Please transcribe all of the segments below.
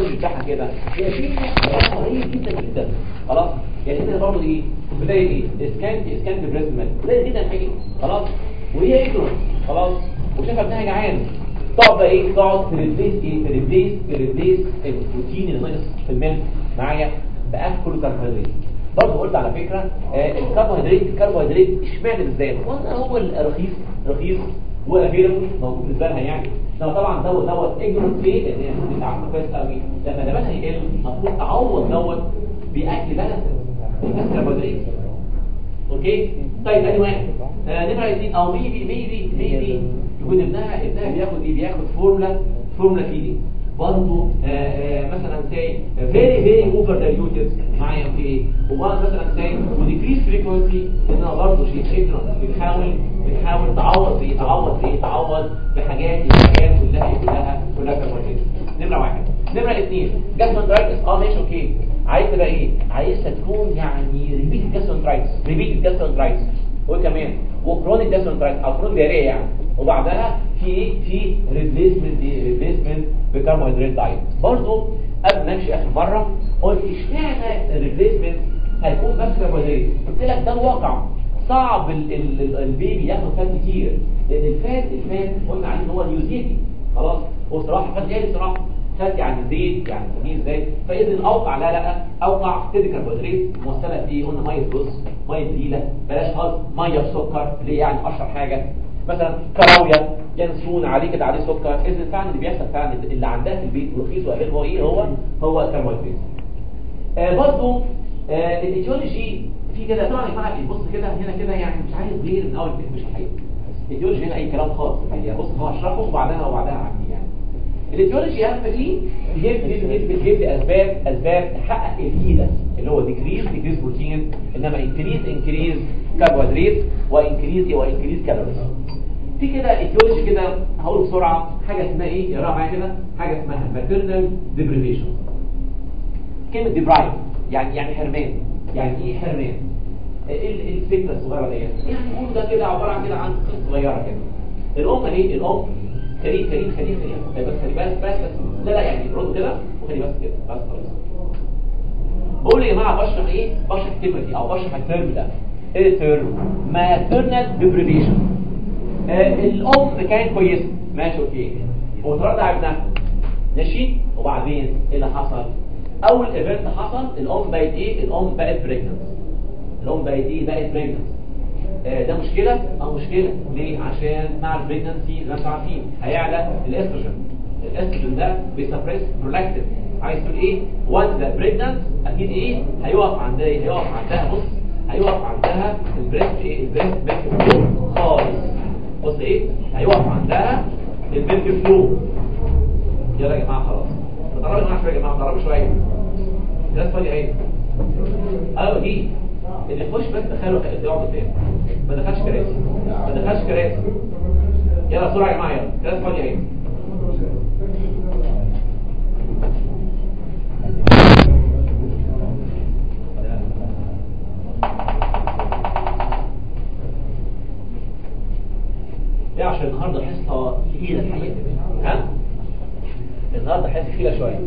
الايتيولوجي بتاعها كده هي في كلام قليل جدا جدا خلاص يعني هنا برضه ايه في البدايه ايه اسكانت اسكانت بريست ميلك قليل جدا حقيقي خلاص وهي ايجنورنت خلاص وشايفه ابنها جعان تقعد بقى ايه تقعد تريبليس ايه تريبليس تريبليس البروتين اللي ناقص في الميلك معايا باكل كله كربوهيدرات برضه قلت على فكره آه الكربوهيدرات الكربوهيدرات اشمعنى بالذات قلنا هو الرخيص رخيص وافيلبل موجود بالنسبه لها يعني انما طبعا دوت دوت اجنورنت ليه لان هي انت عارفه كويس قوي لما لبنها يقل المفروض تعوض دوت باكل بالانس بس كربوهيدرات اوكي طيب ادي واحد آه نمره اثنين او ميبي ميبي ميبي يكون ابنها ابنها بياخد ايه بياخد فورمولا فورمولا فيدنج برضه مثلا ساي فيري فيري اوفر دايلوتد معايا في ايه وبرضه مثلا ساي وديكريس فريكونسي انها برضه شيء اجنورنت بتحاول بتحاول تعوض ايه تعوض ايه تعوض بحاجات الحاجات كلها كلها كلها كربوهيدرات نمره واحد نمره اثنين جاستروندرايتس اه ماشي اوكي عايز تبقى ايه عايزها تكون يعني ريبيت جاستروندرايتس ريبيت جاستروندرايتس وكمان وكرونيك جاستروندرايتس او كرونيك دياريه يعني وبعدها في ايه في ريبليسمنت ريبليسمنت بكربوهيدرات دايت برضه قبل ما امشي اخر مره قلت اشمعنى الريبليسمنت هيكون بس كربوهيدرات قلت لك ده الواقع صعب ال ال البيبي ياخد فات كتير لان الفات الفات قلنا عليه ان هو نيوزيتي خلاص هو صراحه فات غالي صراحه فات يعني زيت يعني تمييز زيت فاذا الاوقع لا لا اوقع تدي كربوهيدرات موصله بايه قلنا ميه رز ميه بليله بلاش خالص ميه بسكر ليه يعني اشهر حاجه مثلا كراويه ينسون عليه كده عليه سكر اذا فعلا اللي بيحصل فعلا اللي عندها في البيت ورخيص وقليل هو ايه هو هو الكربوهيدرات آه برضه آه الايديولوجي في كده طبعا يا جماعه بص كده هنا كده يعني مش عايز غير من اول مش الحقيقه الايديولوجي هنا اي كلام خالص يعني بص هو اشرحه وبعدها وبعدها عندي يعني الايديولوجي اهم فيه بيجيب بيجيب بيجيب لي اسباب اسباب تحقق الفيدا اللي هو ديكريز ديكريز بروتين انما انكريز انكريز كربوهيدرات وانكريز وانكريز كالوريز في كده ايديولوجي كده هقول بسرعه حاجه اسمها ايه اقراها معايا كده حاجه اسمها ماتيرنال ديبريفيشن كلمه ديبرايف يعني يعني حرمان يعني ايه حرمان ايه الفكره الصغيره ديت يعني نقول ده كده عباره عن كده عن قصه صغيره كده الام ايه الام كريم كريم كريم كريم بس خلي بالك بس بس لا لا يعني رد كده وخلي بس كده بس خلاص بقول يا جماعه بشرح ايه بشرح الكلمه دي او بشرح الترم ده ايه الترم ماتيرنال ديبريفيشن آه الام كانت كويسه ماشي اوكي وترضع ابنها ماشي وبعدين ايه اللي حصل اول ايفنت حصل الام بقت ايه الام بقت بريجننت الام بقت ايه بقت بريجننت آه ده مشكله اه مشكله ليه عشان مع البريجننسي زي ما انتم عارفين هيعلى الاستروجين الاستروجين ده بيسبريس برولاكتين عايز تقول ايه وانس ذا بريجننت اكيد ايه هيقف عندها ايه هيقف عندها بص هيقف عندها البريست ايه البريست ميلك فلو خالص بص ايه هيقف عندها الميلك فلو يلا يا جماعه خلاص تقربوا يا جماعه شويه يا جماعه تقربوا شويه الناس فاضيه ايه ايوه دي اللي يخش بس دخله يقعد قدام ما دخلش كراسي ما دخلش كراسي يلا بسرعه يا جماعه يلا الناس فاضيه ايه ايه عشان النهارده حصه تقيله الحقيقه ها النهارده حصه تقيله شويه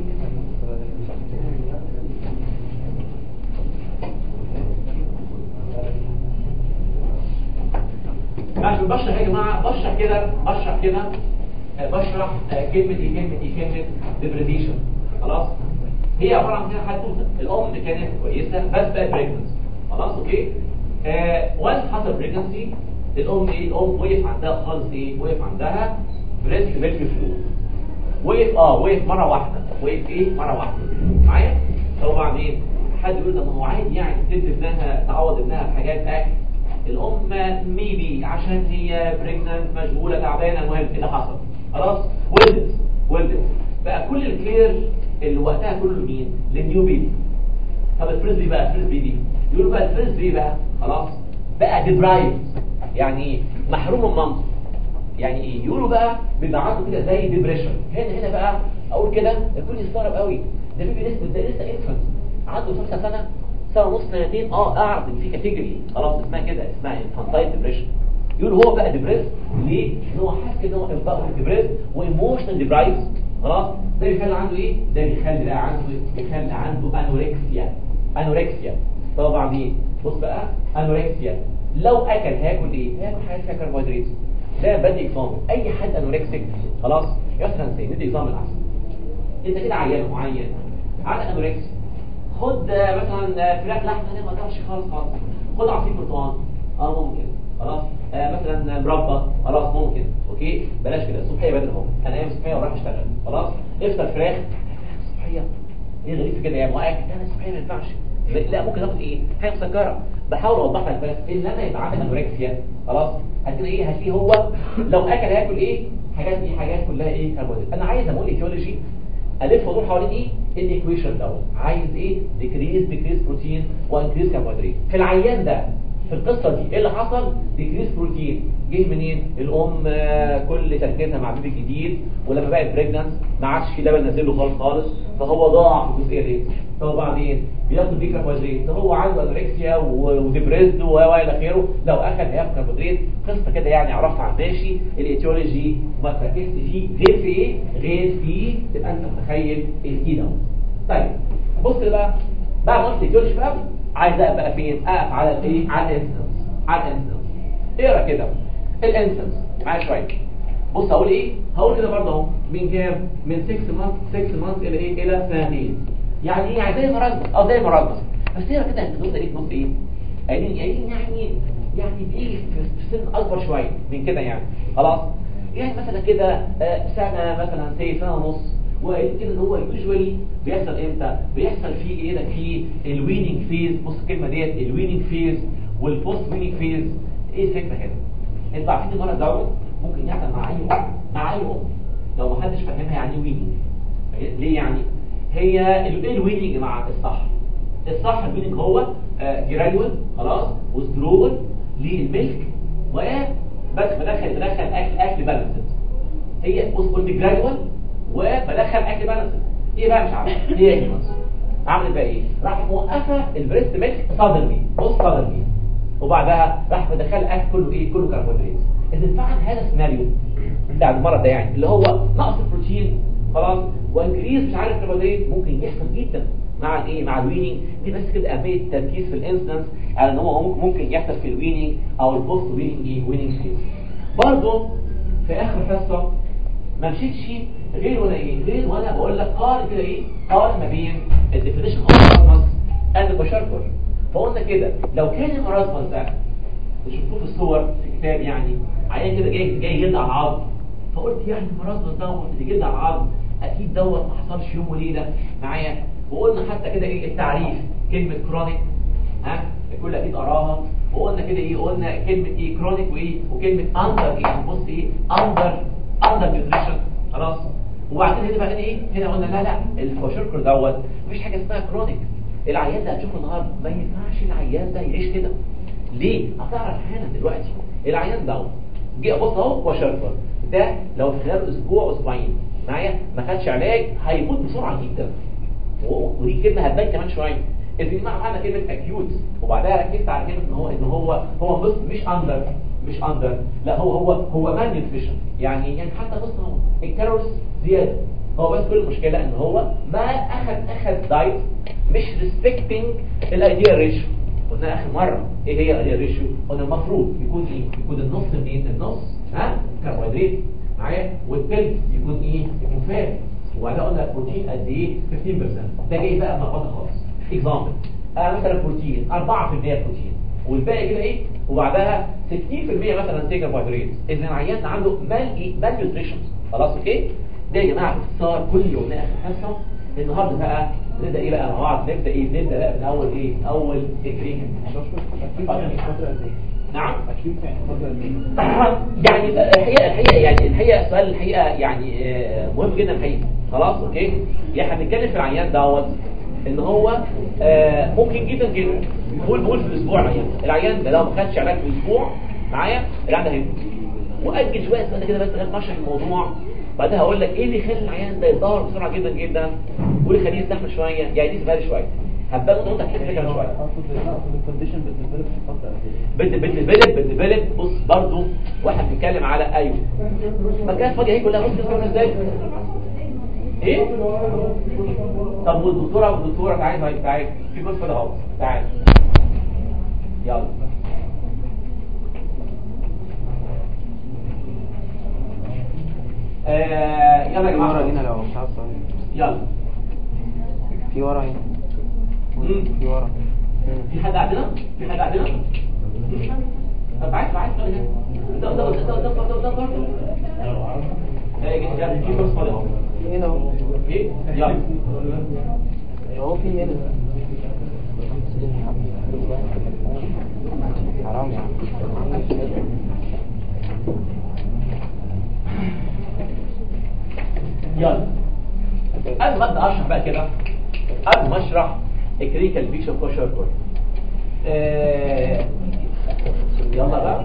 عشان بشرح يا جماعه بشرح كده بشرح كده بشرح كلمه ايه كلمه ايه كلمه ديبريفيشن خلاص هي عباره عن كده حدوته الام كانت كويسه بس بقت بريجننت خلاص اوكي آه وان حصل بريجننسي الام ايه الام وقف عندها خالص ايه وقف عندها بريست ميلك فلو وقف اه وقف مره واحده وقف ايه مره واحده معايا طب وبعدين حد يقول ده ما هو عادي يعني تدي ابنها تعوض ابنها بحاجات اكل الام ميبي عشان هي بريجننت مشغوله تعبانه المهم كده حصل خلاص ولدت ولدت بقى كل الكير اللي وقتها كله لمين للنيو بيبي طب الفريز بي بقى الفريز بيبي يقولوا بقى الفريز بي بقى خلاص بقى ديبرايف يعني ايه محروم من مامته يعني ايه يقولوا بقى بيبقى عنده كده زي ديبريشن هنا هنا بقى اقول كده الكل يستغرب قوي ده بيبي لسه ده لسه انفانت عنده خمسة سنه سنه ونص سنتين اه اعرف ان في كاتيجوري خلاص اسمها كده اسمها انفانتايل ديبريشن يقول هو بقى ديبريس ليه؟ ان هو حاسس كده ان هو بقى ديبريس وايموشنال ديبرايف خلاص ده بيخلي عنده ايه ده بيخلي بقى عنده بيخلي عنده انوركسيا انوركسيا طب بعدين بص بقى انوركسيا لو اكل هياكل ايه هياكل حاجات فيها كربوهيدرات ده بدي اكزامبل اي حد انوركسيك خلاص مثلا زي ندي اكزامبل احسن انت كده عيان معين عندك انوركسيا خد مثلا فراخ لحمه ما تقدرش خالص خالص خد عصير برتقال اه ممكن خلاص آه مثلا مربى خلاص ممكن اوكي بلاش كده الصبحيه بدري اهو انا قايم الصبحيه ورايح اشتغل خلاص افطر فراخ الصبحيه ايه غريب في كده يا معاك لا الصبحيه ما ينفعش لا ممكن اخد ايه حاجه مسكره بحاول اوضح لك بس ان لما يبقى عندك انوركسيا خلاص هتلاقي ايه هتلاقيه هو لو اكل هياكل ايه حاجات دي حاجات كلها ايه كربوهيدرات انا عايز اقول ايتيولوجي الف وادور حوالين ايه الايكويشن دوت عايز ايه ديكريز ديكريز بروتين وانكريز كربوهيدرات في العيان ده في القصه دي ايه اللي حصل ديكريز بروتين جه منين الام كل تركيزها مع بيبي جديد ولما بقت بريجننت ما عادش في لبن نازل له خالص خالص فهو ضاع في الجزئيه دي فهو بعدين بياخد دي كربوهيدرات فهو عنده انوركسيا وديبريزد والى اخره لو اخذ هياخد كربوهيدرات قصه كده يعني عرفت عن ماشي الايتيولوجي ما تركزت فيه غير في ايه غير في تبقى انت متخيل الايه ده طيب بص بقى بعد ما قلت الايتيولوجي بقى عايز بقى فين اقف على الايه على الانسنس على الانسنس اقرا كده الانسنس معايا شويه بص هقول ايه هقول كده برضه اهو من كام من 6 مانث 6 مانث الى ايه الى سنتين يعني ايه يعني زي مرض اه زي مرض بس اقرا كده النقطه دي نص ايه قايلين قايلين يعني يعني بايه في سن اكبر شويه من كده يعني خلاص يعني مثلا كده سنه مثلا سي سنه ونص وقايل كده ان هو يوجوالي بيحصل امتى بيحصل فيه ايه ده في الويننج فيز بص الكلمه ديت الويننج فيز والبوست ويننج فيز ايه الفكره هنا انتوا عارفين المرض دوت ممكن يحصل مع اي ام مع اي ام لو ما حدش فاهمها يعني ايه ويننج ليه يعني هي ايه الويننج مع الصح الصح الويننج هو جرادوال خلاص وسترول للملك وبس بدخل بدخل اكل اكل بالانسد هي بص قلت جرادوال وبدخل اكل بالانسد ايه بقى مش عارف هي ايه عملت بقى ايه راح موقفه البريست ميلك صدرلي بص صدرلي وبعدها راح مدخل الاكل كله ايه كله كربوهيدرات اذا فعل هذا السيناريو بتاع المرض ده يعني اللي هو نقص البروتين خلاص وانكريز مش عارف كربوهيدرات ممكن يحصل جدا مع الايه مع الويننج دي بس كده اهميه التركيز في الانسنس على ان هو ممكن يحصل في الويننج او البوست ويننج ايه ويننج فيز برضه في اخر حصه ما مشيتش غير ولا ايه غير وانا بقول لك قارن كده ايه قارن ما بين الديفينيشن اوف مرض اند بشركر فقلنا كده لو كان المرض ده شفتوه في الصور في كتاب يعني عيان كده جاي جاي يجلد على العظم فقلت يعني المرض دوت اللي جلد على العظم اكيد دوت ما حصلش يوم وليله معايا وقلنا حتى كده ايه التعريف كلمه كرونيك ها الكل اكيد قراها وقلنا كده ايه قلنا كلمه ايه كرونيك وايه وكلمه اندر ايه بص ايه اندر اندر نيوتريشن خلاص وبعدين هنا بقى ايه هنا قلنا لا لا الفوشركر دوت مفيش حاجه اسمها كرونيك العيان ده هتشوفه النهارده ما ينفعش العيان ده يعيش كده ليه هتعرف حالا دلوقتي العيان دوت جه بص اهو فوشركر ده لو في خلال اسبوع اسبوعين معايا ما خدش علاج هيموت بسرعه جدا ودي كلمه هتبان كمان شويه اللي مع معنى كلمه اكيوت وبعدها ركزت على كلمه ان هو ان هو هو مش مش اندر مش اندر لا هو هو هو مان نيوتريشن يعني يعني حتى بص هو الكالوريز زياده هو بس كل المشكله ان هو ما اخذ اخذ دايت مش ريسبكتنج الايديال ريشيو قلنا اخر مره ايه هي الايديال ريشيو قلنا المفروض يكون ايه يكون النص منين النص ها كربوهيدرات معايا والثلث يكون ايه يكون فات وبعدها قلنا البروتين قد ايه 15% ده جاي بقى ملخبطه خالص اكزامبل آه مثلا بروتين 4% بروتين والباقي كده ايه وبعدها 60% مثلا سي كربوهيدرات اذا العيان عنده مال ايه مال نيوتريشن خلاص اوكي ده يا جماعه باختصار كل يوم اخر حصه النهارده بقى نبدا ايه بقى مع بعض نبدا ايه نبدا بقى من اول ايه اول تكريم نعم يعني الحقيقه الحقيقه يعني الحقيقه السؤال الحقيقه يعني مهم جدا الحقيقه خلاص اوكي يعني احنا بنتكلم في العيان دوت ان هو آه ممكن جدا جدا بقول بقول في الاسبوع العيان العيان ده لو ما خدش علاج في الاسبوع معايا العيان ده هيموت واجل شويه استنى كده بس لغايه ما اشرح الموضوع بعدها هقول لك ايه اللي يخلي العيان ده يتدهور بسرعه جدا جدا وايه اللي يخليه يستحمل شويه يعني دي بالي شويه هبقى وانت هتحس كده شويه بتديفلوب بتديفلوب بص برضو واحد بيتكلم على ايوه مكان فاضي اهي كلها بص كده ازاي ايه طب والدكتوره والدكتوره تعالي تعالي تعالي في جزء كده اهو تعالي يلا آه يلا يا في ورا جماعه هنا لو مش عارف صحيح. يلا في ورا هنا مم. في ورا مم. في حد عندنا في حد عندنا طب عايز عايز تقول هنا ده ده ده ده ده ده ده ايه جاي في جزء كده اهو في هنا اهو ايه يلا اهو في هنا حرام يا عم يلا قبل ما ابدا اشرح بقى كده قبل ما اشرح الكلينيكال بيكشر كوشر كور آه يلا بقى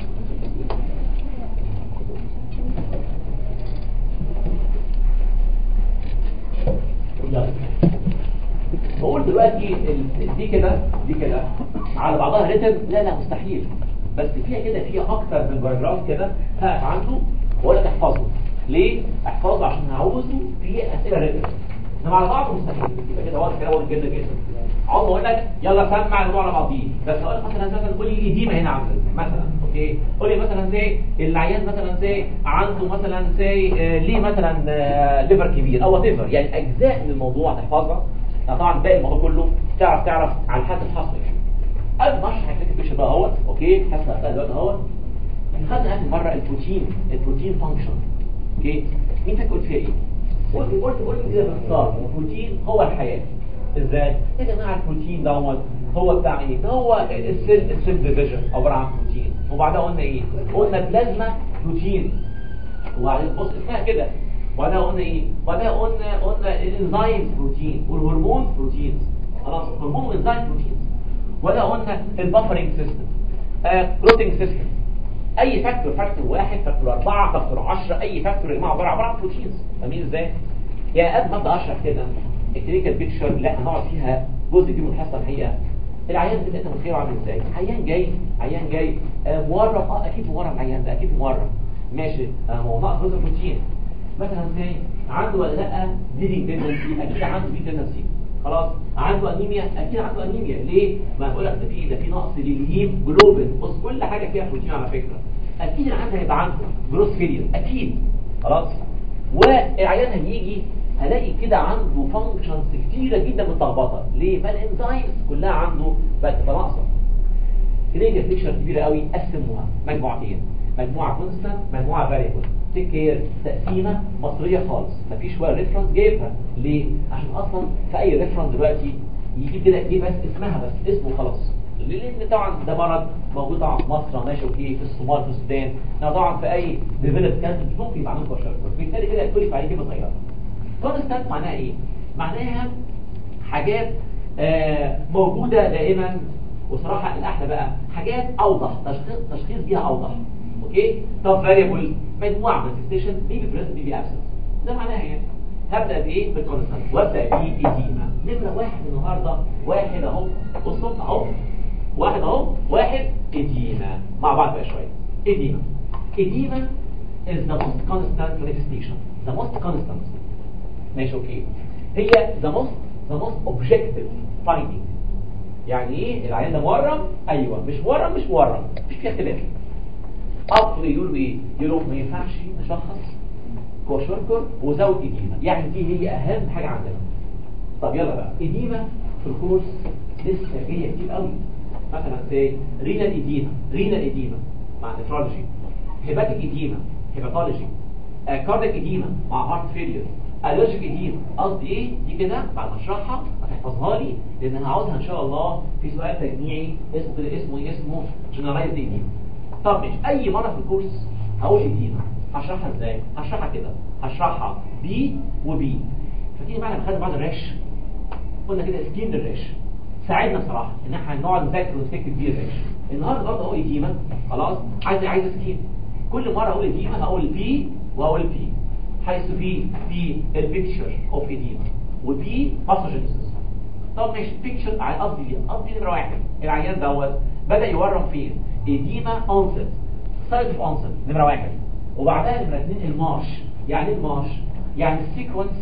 يلا بقول دلوقتي ال- دي كده دي كده على بعضها ريتم لا لا مستحيل بس فيها كده فيها اكتر من باراجراف كده هقف عنده واقول لك احفظه ليه احفظه عشان هعوزه في اسئله ريتم انما على بعضه مستحيل يبقى كده واضح كده واضح جدا جدا عاوز اقول لك يلا سمع الموضوع على بعضيه بس اقول لك مثلا مثلا قول لي الاديمه هنا عامله ازاي مثلا اوكي قول لي مثلا زي العيان مثلا زي عنده مثلا زي آه ليه مثلا آه ليفر كبير او وات يعني اجزاء من الموضوع تحفظها يعني طبعا باقي الموضوع كله تعرف تعرف على حسب حصل يعني قبل ما اشرح الكليك بيشن بقى اهوت اوكي حاسس بقى دلوقتي اهوت احنا خدنا اخر مره البروتين البروتين فانكشن اوكي مين فاكر قلت فيها ايه قلت قلت قلت كده باختصار البروتين هو الحياه ازاي يا جماعه البروتين دوت هو بتاع ايه ده هو السيل السيل ديفيجن عباره عن بروتين وبعدها قلنا ايه قلنا بلازما بروتين وبعدين بص اسمها كده وبعدها قلنا ايه وبعدها قلنا قلنا الانزيم بروتين والهرمون بروتين خلاص هرمون وانزيم بروتين ولا قلنا البفرنج سيستم كلوتنج سيستم اي فاكتور فاكتور واحد فاكتور اربعة فاكتور عشرة اي فاكتور يا جماعه عباره عباره عن بروتينز فاهمين ازاي يعني قد ما ابدا اشرح كده الكلينيكال بيكتشر اللي احنا هنقعد فيها جزء كبير من الحصه الحقيقه العيان ده انت متخيل عامل ازاي عيان جاي عيان جاي آه، مورم اه اكيد مورم العيان ده اكيد مورم ماشي آه، هو ناقص جزء بروتين مثلا زي عنده ولا لا بليدنج تندنسي اكيد عنده بليدنج تندنسي خلاص عنده انيميا اكيد عنده انيميا ليه ما بقول لك ده في ده في نقص للهيم جلوبين بص كل حاجه فيها بروتين على فكره اكيد العيان هيبقى عنده جروس فيلير اكيد خلاص والعيان هيجي هلاقي كده عنده فانكشنز كتيره جدا متلخبطه ليه ما الانزيمز كلها عنده بقت تبقى ناقصه كلينيكال بيكشر كبيره قوي قسموها مجموعتين مجموعه كونستانت مجموعه فاريبل تيك كير تقسيمه مصريه خالص مفيش ولا ريفرنس جايبها ليه عشان اصلا في اي ريفرنس دلوقتي يجي كده ايه بس اسمها بس اسمه خلاص لان طبعا ده مرض موجود طبعا في مصر ماشي اوكي في الصومال في السودان انما طبعا في اي ديفلوب كانت ممكن يبقى عندهم بشر بالتالي كده يختلف عليه كلمه صغيره كونستانت معناها ايه معناها حاجات آه موجوده دائما وصراحه الاحلى بقى حاجات اوضح تشخيص تشخيص بيها اوضح اوكي طب فاريبل مجموعه مانيفستيشن بيبي بريزنت بيبي ابسنت ده معناها يعني هبدا بايه بالكونستانت وابدا بايديما نمره واحد النهارده واحد اهو بصوا اهو واحد اهو واحد ايديما مع بعض بقى شويه ايديما ايديما is the most constant manifestation the most constant ماشي اوكي هي the most the most objective finding يعني ايه العيان ده مورم ايوه مش مورم مش مورم مفيش فيها اختلاف اصل يقولوا ايه يقولوا ما ينفعش نشخص كوشوركر وزود اديمه يعني دي هي اهم حاجه عندنا طب يلا بقى اديمه في الكورس لسه جايه كتير قوي مثلا زي رينال اديمه رينال اديمه مع نفرولوجي هيباتيك اديمه هيباتولوجي كارديك اديمه مع هارت فيلير الرجيك اديمه قصدي ايه دي كده بعد ما اشرحها هتحفظها لي لان انا هعوزها ان شاء الله في سؤال تجميعي اسمه اسمه ايه اسمه جنرالايز اديمه طب مش اي مره في الكورس هقول اديمه هشرحها ازاي هشرحها كده هشرحها بي وبي فاكرين بقى لما خدنا بعض الريش قلنا كده سكين للريش ساعدنا بصراحه ان احنا نقعد نذاكر ونفتكر بيه الريش النهارده برضه اقول اديمه خلاص عايز عايز سكين كل مره اقول اديمه هقول بي واقول بي حيث في في البيكتشر اوف اديمه وبي باثوجينيسيس طب ماشي بيكتشر قصدي دي قصدي نمره واحد العيان دوت بدا يورم فين اديمه اونست سايت اوف اونست نمره واحد وبعدها نمره اثنين المارش يعني ايه المارش يعني السيكونس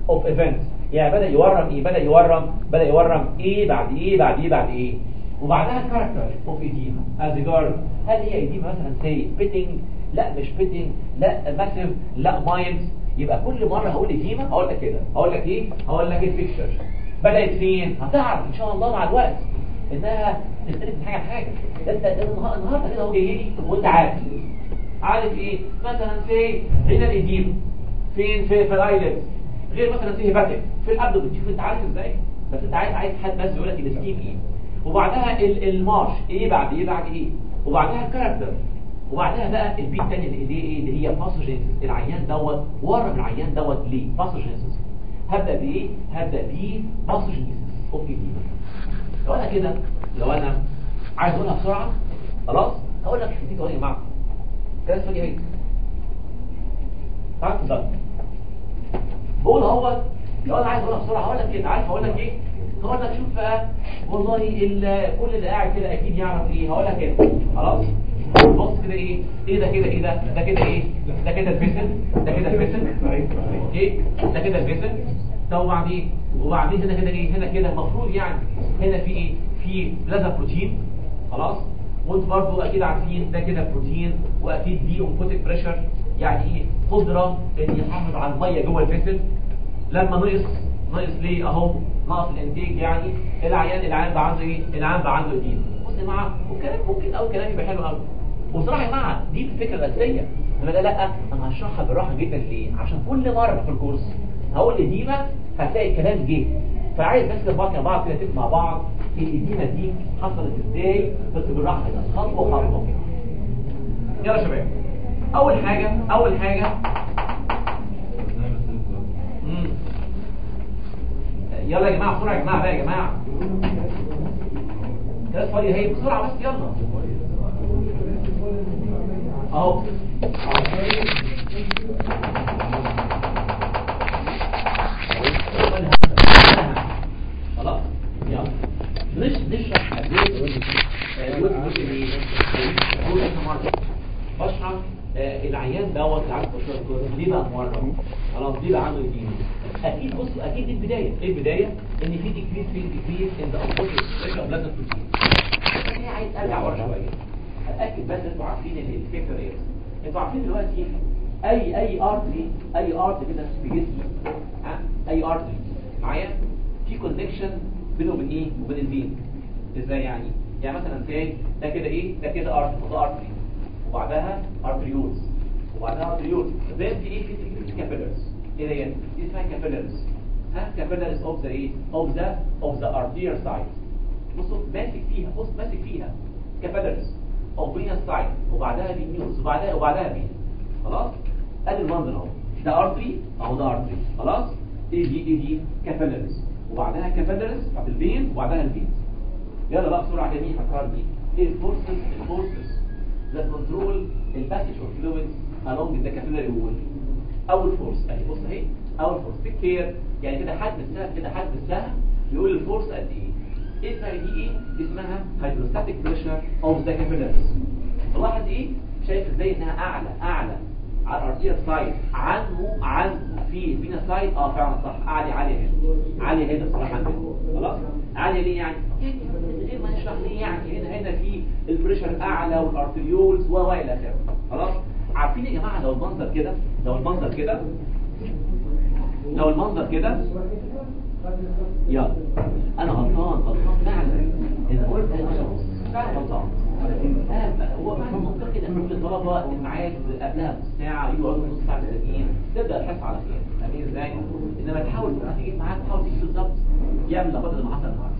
اوف ايفنت يعني بدا يورم ايه بدا يورم بدا يورم ايه بعد ايه بعد ايه بعد ايه وبعدها كاركتر اوف ايديما از ريجارد هل هي ايديما مثلا سي بيتنج لا مش بيتنج لا ماسيف لا مايلد يبقى كل مره هقول ايديما هقول لك كده هقول لك ايه هقول لك البيكتشر بدات فين هتعرف ان شاء الله مع الوقت انها تختلف من حاجه لحاجه ده انت ده النهارده كده هو جاي لي وانت عارف عارف ايه مثلا في هنا الايديما فين في في الايلت غير مثلا في هيباتيك في الابدو بتشوف انت عارف ازاي بس انت عايز عايز حد بس يقول لك الستيم ايه وبعدها ال- المارش ايه بعد ايه بعد ايه وبعدها الكاركتر وبعدها بقى البي الثانيه اللي هي ايه اللي هي باثوجينيسيس العيان دوت ورم العيان دوت ليه باثوجينيسيس هبدا بايه هبدا بيه باثوجينيسيس اوكي دي لو انا كده لو انا عايز اقولها بسرعه خلاص هقول لك دي يا جماعه كده اسمها ايه تعال اتفضل بقول اهوت لو انا عايز اقولها بسرعه هقول لك كده عارف هقول لك ايه هقول لك شوف بقى والله ال- كل اللي قاعد كده اكيد يعرف ايه هقول لك كده خلاص بص كده ايه ايه ده كده ايه ده ده كده ايه ده كده الفيسل ده كده الفيسل اوكي ده كده الفيسل طب وبعدين وبعدين هنا كده ايه هنا كده المفروض يعني هنا في ايه في بلازا بروتين خلاص وانتوا برضو اكيد عارفين ده كده بروتين واكيد دي اونكوتيك بريشر يعني ايه قدره ان يحافظ على الميه جوه الفيسل لما نقص نقص ليه اهو نقص الانتاج يعني العيان العيان بقى عنده ايه العيان بقى عنده ايدين بص يا جماعه والكلام ممكن او كلام يبقى حلو قوي وصراحه يا جماعه دي الفكره الاساسيه انا لا لا انا هشرحها بالراحه جدا ليه عشان كل مره في الكورس هقول اديمه هتلاقي الكلام جه فعايز بس بعض يا بعض كده تبقى مع بعض الاديمه دي حصلت ازاي بس بالراحه كده خطوه خطوه يلا يا شباب اول حاجه اول حاجه مم. يلا يا جماعه بسرعه يا جماعه بقى يا جماعه كده فاضي هي بسرعه بس يلا اهو خلاص يلا مش نشرح قد ايه الوزن مش ايه اقول لك مره بشرح آه، العيان دوت اللي عنده بشرة ليه بقى مورم خلاص ليه بقى عنده ايدين اكيد بص اكيد دي البدايه ايه البدايه ان في تكريس في تكريس ان ذا اوبوزيت بريشر اوف بلازما بروتين انا عايز ارجع ورا شويه اتاكد بس انتوا عارفين الفكره ايه انتوا عارفين دلوقتي اي اي ارتري اي ارتري كده في جسمي ها اي ارتري معايا في كونكشن بينه وبين ايه وبين الفين ازاي يعني يعني مثلا تلاقي ده كده ايه ده كده ارتري ده ارتري وبعدها ارتريولز وبعدها ارتريولز زي في ايه في كابيلرز ايه ديت دي اسمها كابيلرز ها كابيلرز اوف ذا ايه اوف ذا اوف ذا ارتير سايد بصوا ماسك فيها بص ماسك فيها كابيلرز اوف فينس سايد وبعدها فينيوز وبعدها وبعدها فين خلاص ادي المنظر اهو ده ارتري اهو ده ارتري خلاص ايه دي ايه دي كابيلرز وبعدها كابيلرز بتاعت الفين وبعدها الفين يلا بقى بسرعه جميل فكرني ايه الفورسز الفورسز that control the passage of fluids along the capillary wall اول فورس اهي بص اهي اول فورس تيك كير يعني كده حجم السهم كده حجم السهم بيقول الفورس قد ايه ايه اسمها دي ايه دي اسمها هيدروستاتيك بريشر اوف ذا كابيلاريز تلاحظ ايه شايف ازاي انها اعلى اعلى على الارتير سايد عنه عنه في الفينا سايد اه فعلا صح عالي عالي هنا عالي هنا صراحه عندنا خلاص عالي ليه يعني يعني من غير ما نشرح ليه يعني هنا هنا في البريشر اعلى والارتريولز و الى اخره خلاص عارفين يا جماعه لو المنظر كده لو المنظر كده لو المنظر كده يلا انا غلطان غلطان فعلا اذا قلت انا فعلا غلطان آه، هو فعلا منطقي ان كل الطلبه الميعاد قبلها بنص ساعه يجوا يقعدوا نص ساعه مستنيين تبدا الحصه على خير فاهمين ازاي؟ انما تحاول تجيب معاك تحاول تجيب بالظبط يعمل لخبطه اللي حصل النهارده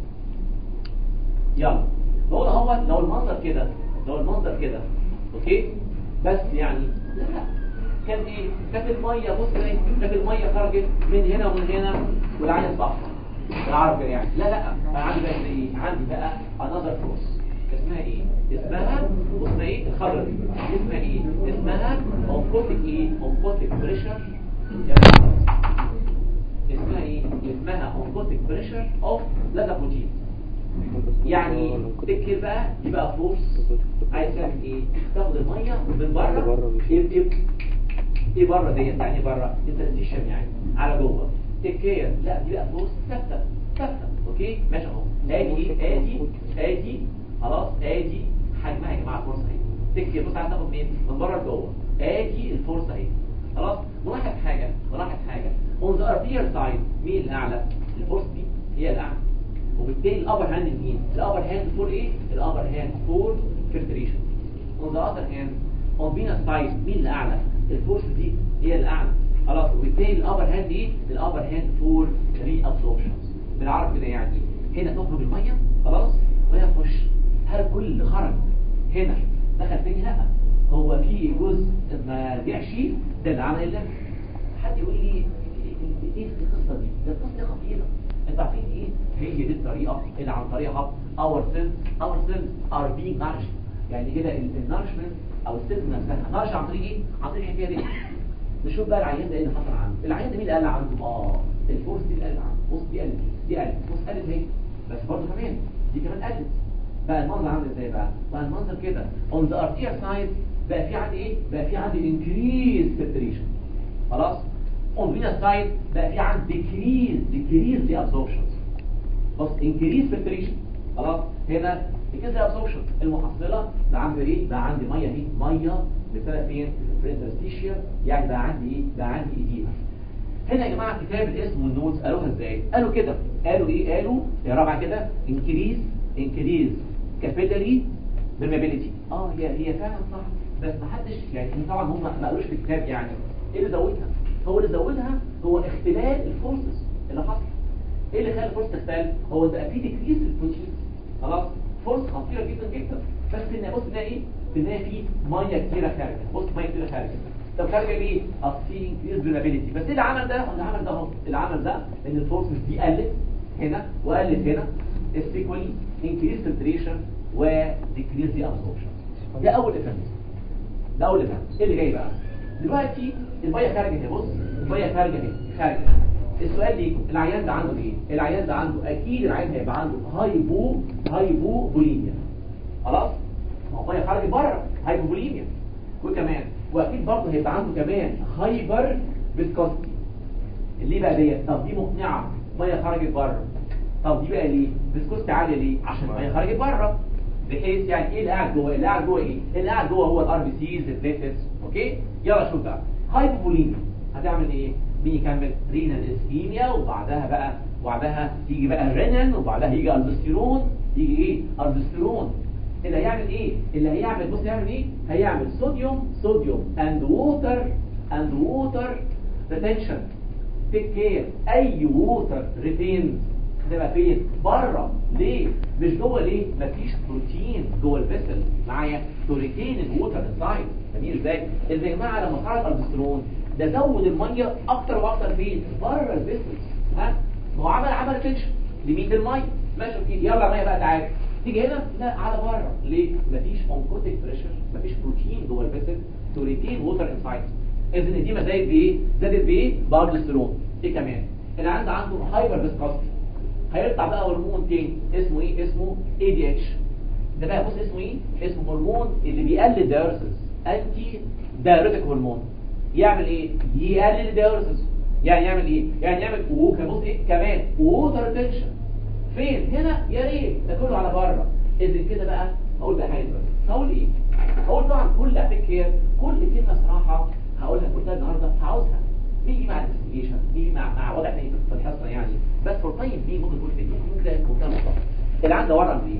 يلا بقول اهو لو المنظر كده لو المنظر كده اوكي بس يعني لا كان ايه كانت الميه بص ايه كانت الميه خرجت من هنا ومن هنا والعين صح بالعربي يعني لا لا انا عندي بقى ايه عندي بقى انذر فورس اسمها ايه اسمها بص ايه الخضره دي اسمها ايه اسمها اومبوتيك ايه اومبوتيك بريشر اسمها ايه اسمها اومبوتيك بريشر اوف بلازا بروتين يعني تفكر بقى دي بقى فورس عايز تعمل ايه تاخد الميه من بره ايه ايه ايه بره ديت يعني ايه بره انترستيشن يعني على جوه تيك كير لا دي بقى فورس ثابته ثابته اوكي ماشي اهو ادي ادي ادي خلاص ادي حجمها يا جماعه الفورس اهي تيك كير بص عايز تاخد مين من بره لجوه ادي الفورس اهي خلاص نلاحظ حاجه نلاحظ حاجه اون ذا ارتير سايد مين الاعلى الفورس دي هي الاعلى وبالتالي الابر هاند مين الابر هاند فور ايه الابر هاند فور فلتريشن اون ذا اذر هاند اون بينا سايد مين الاعلى الفورس دي هي الاعلى خلاص وبالتالي الابر هاند ايه الابر هاند فور ري ابسوربشن بالعربي كده يعني هنا تخرج الميه خلاص وهي تخش هل كل اللي خرج هنا دخل تاني لا هو في جزء ما رجعش ده اللي عمل اللي حد يقول لي ايه القصه دي ده القصه دي خطيره انتوا عارفين ايه هي دي الطريقه اللي عن طريقها اور سيلز اور سيلز ار بينج نارش يعني كده النارشمنت او السيلز نفسها نارش عن طريق ايه عن طريق الحكايه دي نشوف بقى العيان ده ايه اللي حصل عنده العيان ده مين اللي قال عنده اه الفورس دي اللي قال عنده بص دي قلت دي قلت بص قلت اهي بس برضه كمان دي كمان قلت بقى المنظر عامل ازاي بقى بقى المنظر كده on the arterial side بقى في عندي ايه بقى في عندي increase filtration خلاص on venous side بقى في عندي decrease decrease the absorption بص increase filtration خلاص هنا decrease the absorption المحصلة بقى عندي ايه بقى عندي ميه اهي ميه بسبب فين في الانترستيشيا يعني بقى عندي ايه بقى عندي ايديما هنا يا جماعه كتاب الاسم والنوتس قالوها ازاي قالوا كده قالوا ايه قالوا يا رابعه كده increase increase capillary permeability اه هي هي فعلا صح بس ما حدش يعني طبعا هم ما قالوش في الكتاب يعني ايه اللي زودها هو اللي زودها هو اختلال الفورسز اللي حصل ايه اللي خلى الفورس تختل هو بقى في ديكريس في البروتين خلاص فورس خطيره جدا جدا بس ان بص نلاقي ايه بنلاقي في ميه كتيره خارجه بص ميه كتيره خارجه طب خارجه ليه اصل في انكريز فيلابيلتي بس ايه اللي عمل ده اللي عمل ده اهو اللي عمل ده ان الفورسز دي قلت هنا وقلت هنا استيكوالي انكريز فلتريشن وديكريز دي ابسوربشن ده اول افكت ده اول افكت ايه اللي جاي بقى دلوقتي الميه خارجه اهي بص الميه خارجه اهي خارجه السؤال ليكم العيان ده عنده ايه العيان ده عنده اكيد العيان هيبقى عنده هايبو هايبو بوليميا خلاص ما هو ميه خارجه بره هايبو بوليميا وكمان واكيد برضه هيبقى عنده كمان هايبر فيسكوستي ليه بقى ديت طب دي مقنعه ميه خرجت بره طب دي بقى ليه فيسكوستي عاليه ليه عشان الميه خرجت بره بحيث يعني ايه اللي قاعد جوه اللي قاعد جوه ايه اللي قاعد جوه هو الار بي سيز البليتس اوكي يلا شوف بقى هايبوبوليميا هتعمل ايه مين يكمل رينال اسكيميا وبعدها بقى وبعدها يجي بقى الرينين وبعدها يجي الدوستيرون يجي ايه الدوستيرون اللي هيعمل ايه اللي هيعمل بص هيعمل ايه هيعمل صوديوم صوديوم اند ووتر اند ووتر ريتنشن تيك كير اي ووتر ريتين هتبقى فين بره ليه مش جوه ليه مفيش بروتين جوه الفيسل معايا تو ريتين الووتر انسايد جميل ازاي ازاي يا جماعه لما خرج الدوستيرون ده زود الميه اكتر واكتر فين بره الفيسل ها ما هو عمل عمل تنشن لمين الميه ماشي اوكي يلا ميه بقى تعالى تيجي هنا لا على بره ليه مفيش اونكوتيك بريشر مفيش بروتين جوه الفيسل تو ريتين ووتر انسايد اذن دي زادت بايه زادت بايه بالدوستيرون ايه كمان اللي عنده عنده هايبر فيسكوستي هيطلع بقى هرمون تاني اسمه ايه اسمه اي دي اتش ده بقى بص اسمه ايه اسمه هرمون اللي بيقلل دايورسيس انتي دايوريتك هرمون يعمل ايه يقلل الدايورسيس يعني يعمل ايه يعني يعمل وكمان بص ايه كمان ووتر تنشن فين هنا يا ريت ده كله على بره اذن كده بقى هقول بقى حاجه دلوقتي هقول ايه هقول طبعا كل افكير كل كلمه صراحه هقولها قلتها النهارده هعوزها بيجي مع الانفستيجيشن بيجي مع مع وضع تاني في الحصه يعني بس فور تايم دي ممكن تقول فين ممكن تلاقي منتهى الموضوع اللي عنده ورم ليه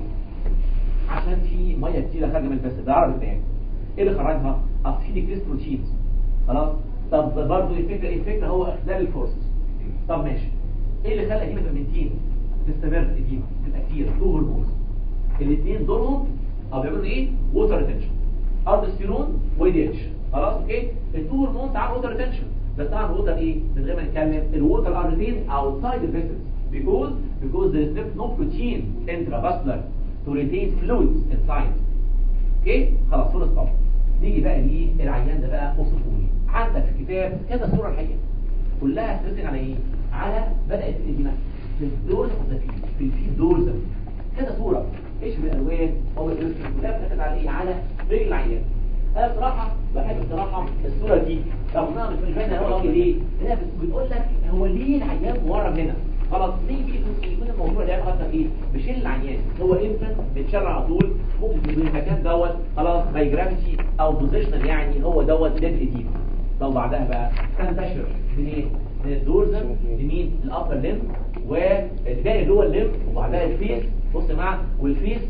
عشان في ميه كتيره خارجه من الفيسل ده عربي تاني ايه اللي خرجها اصل في ديكريس بروتين خلاص طب برضه الفكره ايه الفكره هو اختلال الفورسز طب ماشي ايه اللي خلى هيمه المنتين تستمر القديمه تبقى كتير تو هرمونز الاثنين دورهم او بيعملوا ايه ووتر ريتنشن الدوستيرون واي اتش خلاص اوكي التو هرمونز عاملوا ووتر ريتنشن بس طبعا الووتر ايه من غير ما نتكلم الووتر ار ريتين اوتسايد الفيسلز because because there is no protein intravascular to retain fluids inside اوكي خلاص فول ستوب نيجي بقى ليه العيان ده بقى اوصفه لي عندك في الكتاب كذا صوره الحقيقه كلها ترسم على ايه على بدات الاديمه في الدورز اوف ذا فيل في الفيل دورز كذا صوره ايش بالالوان او بالرسم كلها بتركز على ايه على رجل العيان انا بصراحه بحب بصراحه الصوره دي رغم انها مش مش باينه قوي قوي ليه؟ لانها بت- بتقول لك هو ليه العيان مورم هنا؟ خلاص ليه بيجي يكون الموضوع ده خاصه ايه؟ بشيل العيان هو انفنت بيتشال على طول ممكن يكون المكان دوت خلاص باي جرافيتي او بوزيشنال يعني هو دوت ديد ايديما طب بعدها بقى تنتشر منين؟ من الدورزم لمين؟ الابر ليم والباقي جوه الليم وبعدها الفيس بص يا جماعه والفيس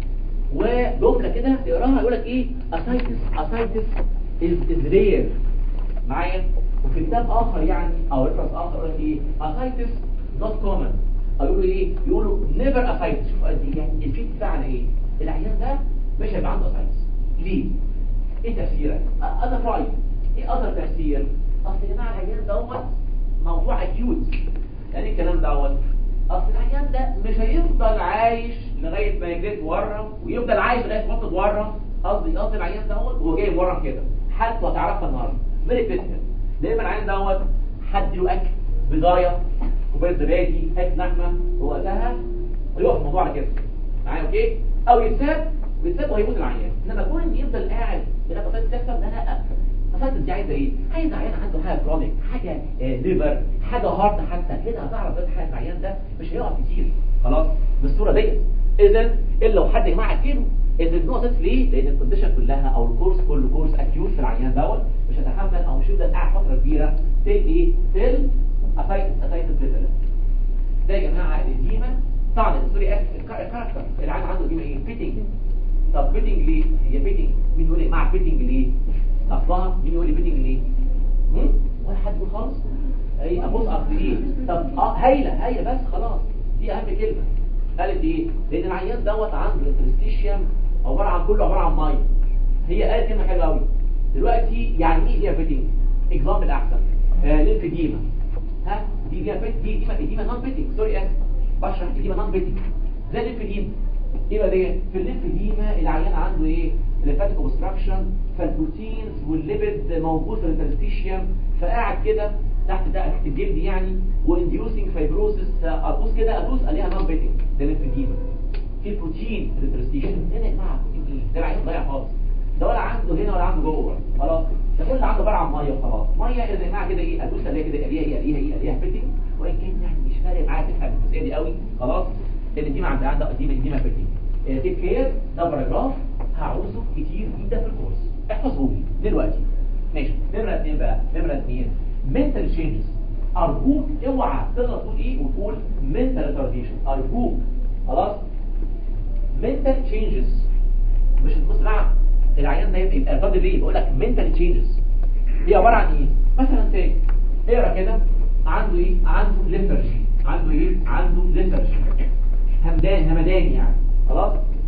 وجمله كده تقراها يقول لك ايه اسايتس اسايتس از رير معايا وفي كتاب اخر يعني او ريفرنس اخر يقول لك ايه اسايتس نوت كومن او يقولوا ايه يقولوا نيفر اسايتس شوف قد ايه يعني الفيت بتاعنا ايه العيان ده مش هيبقى عنده اسايتس ليه ايه تفسيرك انا في رايي ايه اقدر تفسير اصل يا جماعه العيان دوت موضوع اكيوت يعني إيه الكلام دوت اصل العيان ده مش هيفضل عايش لغايه ما يجري ورم ويفضل عايش لغايه ما يفضل ورم قصدي قصدي العيان دوت وهو جاي ورم كده حالته هتعرفها النهارده فيري كريتيكال دايما العيان دوت حد له اكل بضايه كوبايه زبادي حته لحمه ووقتها ويقف الموضوع على كده معايا اوكي او يتساب ويتساب وهيموت العيان انما كون ان يفضل قاعد لغايه ما تحصل ده لا فصلت دي عايزه ايه عايزه عيان عنده حاجه كرونيك حاجه آه ليفر حاجه هارت حتى كده هتعرف بس حاجه العيان ده مش هيقع كتير خلاص بالصوره ديت اذا الا لو حد يا جماعه كيلو اذا نو اساس ليه لان الكونديشن كلها او الكورس كله كورس اكيوت في العيان دوت مش هتحمل او مش هيفضل قاعد فتره كبيره تل ايه تل اسايتس اسايتس ليفر ده يا جماعه الاديمه طبعا سوري الكاركتر العيان عنده اديمه ايه فيتنج طب فيتنج ليه هي فيتنج مين يقول لي مع فيتنج ليه اصلها مين يقول لي فيتنج ليه هم؟ ولا حد يقول خالص اي ابص اصل ايه طب اه هايله هايله بس خلاص دي اهم كلمه قالت ايه لان العيان دوت عنده الانترستيشيوم عباره عن كله عباره عن ميه هي قالت كلمه حلوه قوي دلوقتي يعني ايه هي فيتنج اكزامبل احسن آه ليمفيديما ها دي دي فيت دي دي دي نون فيتنج سوري اسف بشرح دي نون فيتنج زي الليمفيديما ايه بقى دي في الليمفيديما العيان عنده ايه الليمفاتيك اوبستراكشن فالبروتينز والليبيد موجود في الانترستيشيوم فقاعد كده تحت ده تحت الجلد يعني وانديوسنج فايبروسيس ادوس كده ادوس عليها نون فيتنج ده الليمفيديما في بروتين في الانترستيشيوم هنا يا جماعه بروتين ايه ده العيان ضايع خالص ده ولا عنده هنا ولا عنده جوه خلاص ده كل اللي عنده عباره عن ميه وخلاص ميه يا جماعه كده ايه ادوس عليها كده الاقيها ايه الاقيها ايه الاقيها فيتنج وان كان يعني مش فارق معايا تفهم الجزئيه دي قوي خلاص لان دي ما عندها عندها دي دي ما فيتنج تيك كير ده باراجراف هعوزه كتير جدا في الكورس احفظه لي دلوقتي ماشي نمره اثنين بقى نمره اثنين منتال تشينجز ارجوك اوعى تغلط تقول ايه وتقول منتال ريتارديشن ارجوك خلاص منتال تشينجز مش بص بقى العيان ده يبقى الفاضل ليه بقول لك منتال تشينجز هي عباره عن ايه مثلا سي اقرا كده عنده ايه عنده ليثرجي عنده ايه عنده ليثرجي همدان همدان يعني خلاص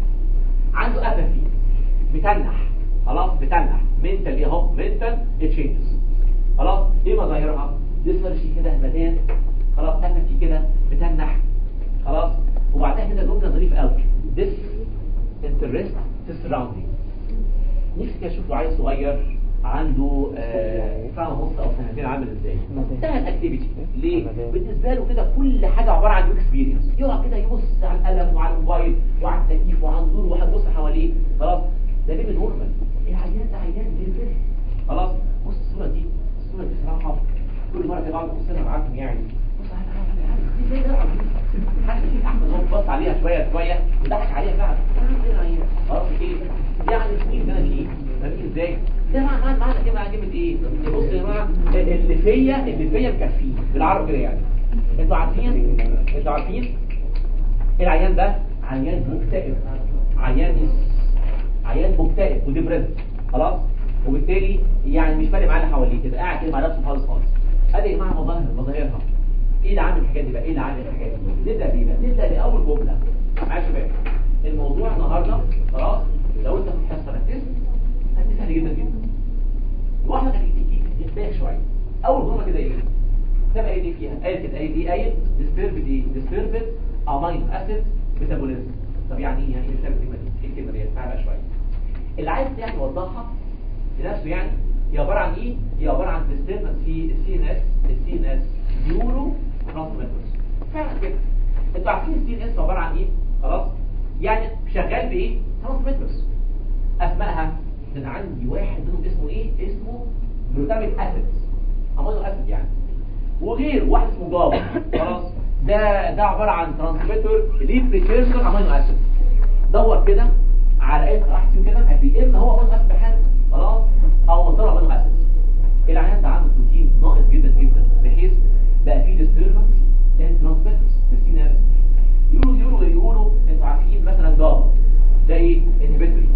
عنده اباثي بتنح خلاص بتنح منتال ايه اهو منتال تشينجز خلاص ايه مظاهرها ليثرجي كده همدان خلاص اباثي كده بتنح خلاص وبعدها كده جمله ظريفه قوي this interest to surrounding نفسي كده اشوف له عيل صغير عنده آه، سنه ونص او سنتين عامل ازاي ده الاكتيفيتي ليه بالنسبه له كده كل حاجه عباره عن اكسبيرينس يقعد كده يبص على القلم وعلى الموبايل وعلى التكييف وعلى النور وهتبص حواليه خلاص ده بيبي نورمال العيان ده عيان بيبي خلاص بص الصوره دي الصوره دي صراحه كل مره كده بقعد ابص لها معاكم يعني بص على على- على- ازاي ده عظيم حد فيك احمد هو بص عليها شويه شويه وضحك عليها فعلا خلاص ايه يعني سنين سنه ايه فاهمين ازاي ده معنى معنى معنى كده معنى كلمه ايه بص يا جماعه اللي فيا اللي فيا مكفيه بالعربي كده يعني انتوا عارفين انتوا عارفين العيان ده عيان مكتئب عيان عيان مكتئب وديبريس خلاص وبالتالي يعني مش فارق معاه اللي حواليه كده قاعد كده مع نفسه خالص خالص ادي يا جماعه مظاهر مظاهرها ايه اللي عامل الحاجات دي بقى ايه اللي عامل الحاجات دي نبدا بيه بقى نبدا باول جمله معايا يا شباب الموضوع النهارده خلاص لو انت في الحصه ركزت هتلاقي سهل جدا جدا واحده كانت تحتاج شويه اول جمله كده ايه تبقى ايه دي فيها قالت كده ايه دي قايل ديستربد ايه ديستربد امينو اسيد ميتابوليزم طب يعني ايه يعني ايه الكلمه دي ايه الكلمه دي تعالى شويه اللي عايز يعني يوضحها لنفسه يعني هي عباره عن ايه هي عباره عن ديستربنس في السي ان اس السي ان اس نيورو ترانسميترز فعلا كده انتوا عارفين السي ان اس عباره عن ايه خلاص يعني شغال بايه ترانسميترز اسمائها ده انا عندي واحد منهم اسمه ايه اسمه جلوتاميك اسيد امينو اسيد يعني وغير واحد اسمه جابا خلاص ده ده عباره عن ترانسميتر ليه بريكيرسور امينو اسيد دور كده على اي واحد فيهم كده هتلاقيه اما هو امينو اسيد بحاله خلاص او مصدر امينو اسيد العيان ده عنده بروتين ناقص جدا جدا بحيث بقى فيه ديستربنس ان ترانسميترز في السي نفسه يقولوا يقولوا يقولوا انتوا عارفين مثلا جابا ده ايه انهبيتوري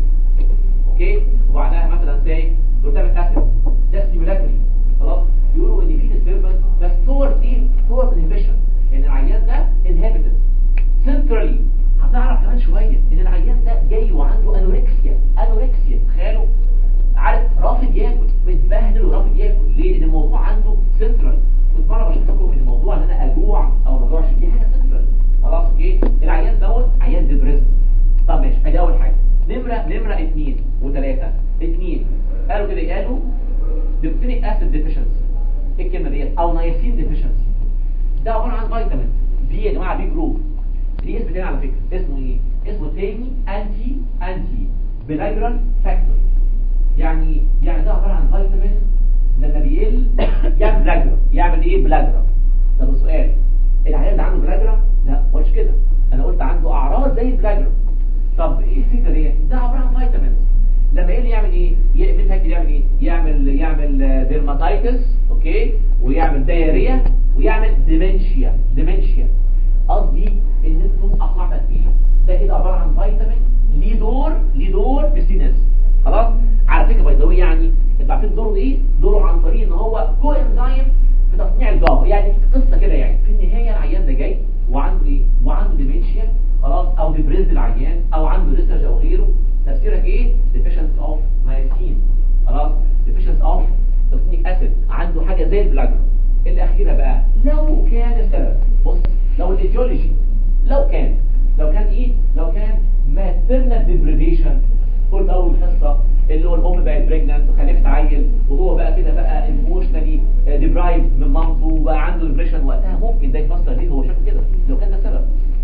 اوكي وبعدها مثلا زي جلوتاميك اسيد ده ستيمولاتوري خلاص يقولوا ان في ديستربنس بس تورد ايه تورد انهبيشن يعني العيان ده انهبيتد سنترالي هتعرف كمان شويه ان العيان ده جاي وعنده انوركسيا انوركسيا تخيلوا عارف رافض ياكل متبهدل ورافض ياكل ليه لان الموضوع عنده سنترال كنت مره بشوف لكم ان الموضوع ان انا اجوع او ما اجوعش دي حاجه سنترال خلاص اوكي العيان دوت عيان ديبريس طب ماشي ادي اول حاجه نمره نمره اثنين وثلاثه اثنين قالوا كده قالوا ديبتينيك اسيد ديفيشنسي ايه الكلمه ديت او نياسين ديفيشنسي ده عباره عن فيتامين بي يا جماعه بي جروب ليه اسم تاني على فكره اسمه ايه اسمه تاني انتي انتي بلاجرال فاكتور يعني ايه يعني ده عباره عن فيتامين لما بيقل يعمل بلاجرا يعمل ايه بلاجرا طب السؤال العيان اللي عنده بلاجرا لا ما قلتش كده انا قلت عنده اعراض زي البلاجرا طب ايه الفكره ديت ده عباره عن فيتامين لما يقل يعمل ايه يقل فاكر يعمل ايه يعمل يعمل ديرماتايتس اوكي ويعمل دايريا ويعمل ديمنشيا ديمنشيا قصدي ان انتوا اقنعتك بيه ده كده عباره عن فيتامين ليه دور ليه دور في السينس خلاص على فكره باي ذا يعني انتوا عارفين دوره ايه دوره عن طريق ان هو كو انزيم في تصنيع الجابا يعني قصه كده يعني في النهايه العيان ده جاي وعنده ايه وعنده ديمنشيا خلاص او ديبريز العيان او عنده ريسيرش او غيره تفسيرك ايه deficiency اوف نايسين خلاص deficiency اوف تصنيع اسيد عنده حاجه زي البلاجرا الاخيره بقى لو كان السبب بص لو الايديولوجي لو كان لو كان ايه لو كان maternal deprivation قلت اول حصه اللي هو الام بقت بريجنانت وخلفت عيل وهو بقى كده بقى ايموشنالي ديبرايف من مامته وبقى عنده ديبريشن وقتها ممكن ده يفسر ليه هو شكله كده لو كان ده السبب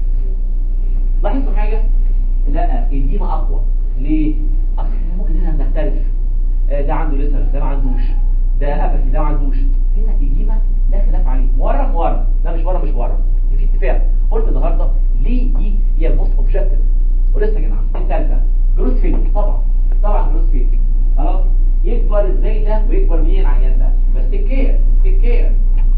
لاحظتوا حاجه لا الديمة اقوى ليه اصل احنا ممكن هنا نختلف آه، ده عنده لسر ده ما عندوش ده ابثي ده ما عندوش هنا الديمة لا خلاف عليه مورم مورم ده مش مورم مش مورم في اتفاق قلت النهارده ليه دي هي الموست اوبجكتيف ولسه يا جماعه الثالثه جروس فيلم طبعا طبعا جروس فيلم خلاص يكبر ازاي ده ويكبر مين العيان ده بس تيك كير تيك كير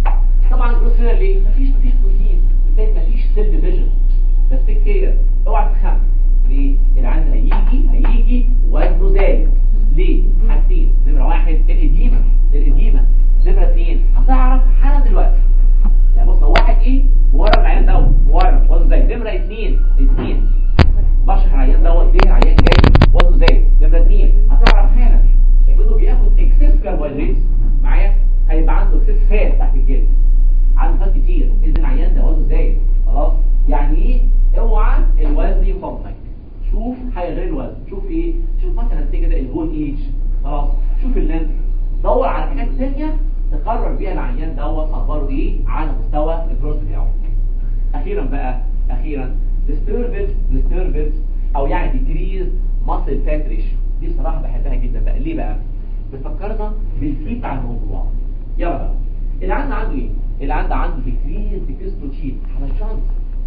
طبعا جروس فيلم ليه مفيش مفيش بروتين بالتالي مفيش سيل ديفيجن بس تيك كير اوعى تخم ليه العيان هيجي هيجي وزنه زايد ليه حاجتين نمره واحد الاديمه الاديمه نمره اثنين هتعرف حالا دلوقتي يعني بص لو واحد ايه مورم العيان دوت مورم وزنه زايد نمره اثنين اثنين بشرح العيان دوت ليه العيان جاي وزنه زايد نمره اثنين هتعرف حالا افرضه بياخد اكسس كربوهيدرات معايا هيبقى عنده اكسس فات تحت الجلد عنده فات كتير اذا العيان ده وزنه زايد خلاص يعني ايه اوعى الوزن يفضلك شوف حاجه غير الوزن شوف ايه شوف مثلا زي كده البون ايج خلاص شوف اللينس دور على حاجات ثانيه تقرر بيها العيان دوت اخباره ايه على مستوى الجروث بتاعه اخيرا بقى اخيرا disturbance disturbance او يعني decrease muscle fat ratio دي صراحه بحبها جدا بقى ليه بقى بتفكرنا بالكي بتاع الموضوع يلا بقى اللي عنده عنده ايه اللي عنده عنده decrease decrease بروتين على الشانس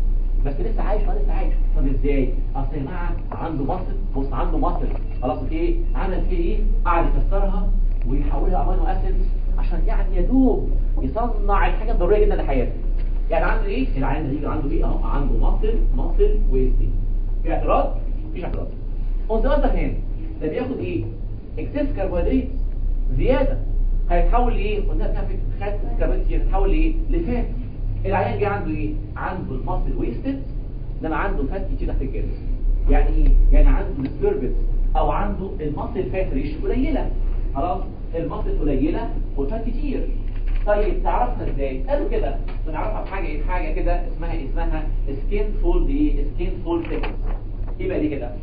بس لسه عايش ولا لسه عايش طب ازاي اصل يا جماعه عنده مصل بص عنده مصل خلاص اوكي عمل فيه ايه قعد يكسرها ويحولها امينو اسيد عشان يعني يا دوب يصنع الحاجه الضروريه جدا لحياته يعني عنده ايه العيان ده يجي عنده ايه اهو عنده مصل مصل ويستنج في اعتراض مفيش اعتراض اون ذا اذر هاند ده بياخد ايه اكسس كربوهيدرات زياده هيتحول لايه قلنا بتاع فكره خد كربوهيدرات كتير هيتحول لايه لفات العيان جه عنده ايه عنده المصل ويستد لما عنده فات كتير تحت الجلد يعني ايه يعني عنده ديستربنس او عنده المصل فات ريش قليله خلاص المصل قليله والفات كتير طيب تعرفها ازاي قالوا كده بنعرفها بحاجه ايه حاجه كده اسمها اسمها سكين فولد ايه سكين فولد ثيكنس ايه بقى دي كده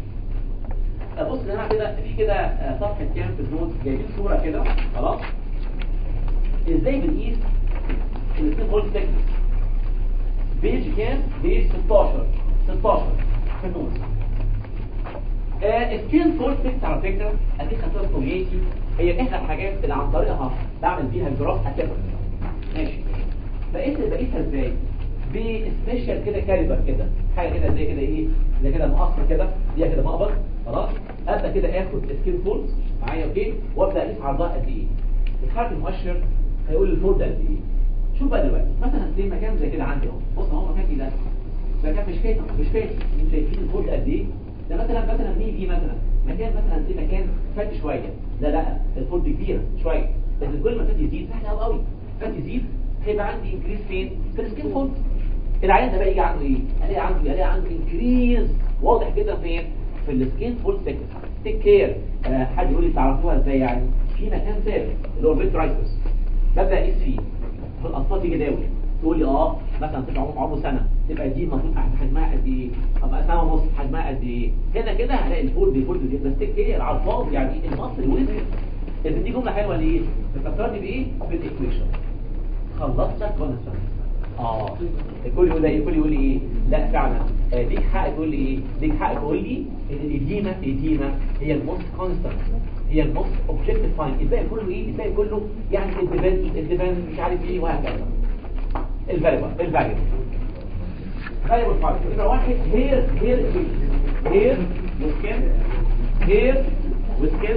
بص يا جماعه كده في كده آه، صفحه كام في النوت جايبين صوره كده خلاص ازاي بنقيس السكين فولد ثيكنس بيج كام بيج 16 16 في النوت سكين فول فيكس على فكره اديك خدتها في كليتي هي احدى الحاجات اللي عن طريقها بعمل بيها الجراف اساسا ماشي بقيت بقيتها ازاي بسبيشال كده كاليبر كده حاجه كده زي كده ايه زي كده مقص كده دي كده مقبض خلاص ابدا كده اخد سكين فول معايا اوكي وابدا اقيس عرضها قد ايه بتحرك المؤشر هيقول الفول ده قد ايه شوف بقى دلوقتي مثلا في مكان زي كده عندي اهو بص اهو مكان ايه ده ده كان مش فاتح مش فاتح انتوا شايفين الفول قد ايه ده مثلا مثلا مين دي مثلا مكان مثلا في مكان فات شويه لا لا الفول دي كبيره شويه لكن كل ما فات يزيد سهل قوي قوي فات يزيد هيبقى عندي انكريز فين في السكين فول العيان ده بقى يجي عنده ايه الاقي عنده الاقي عنده انكريز واضح جدا فين في السكين فول سيكنس تيك كير آه حد يقول لي تعرفوها ازاي يعني في مكان ثابت اللي هو الفيترايتس ببدا اقيس فيه في الاطفال دي جداول تقول لي اه مثلا طفل عمره عمره سنه تبقى دي المفروض حجمها قد ايه ابقى سنه ونص حجمها قد ايه هنا كده هلاقي الفول دي فول دي بس تيك كير على الفاضي يعني المصري وزن اذا دي جمله حلوه ليه بتفكرني بايه بالايكويشن خلصتك ولا سنه اه الكل يقول لي الكل يقول لي ايه لا فعلا آه، ليك حق تقول لي ايه ليك حق تقول لي ان الاديمه الاديمه هي الموست كونستانت هي الموست اوبجكتيف فاين الباقي كله ايه الباقي كله يعني الديبند الديبند مش عارف ايه وهكذا الفاريبل الفاريبل فاريبل فاين يبقى واحد هير هير هير وسكن هير وسكن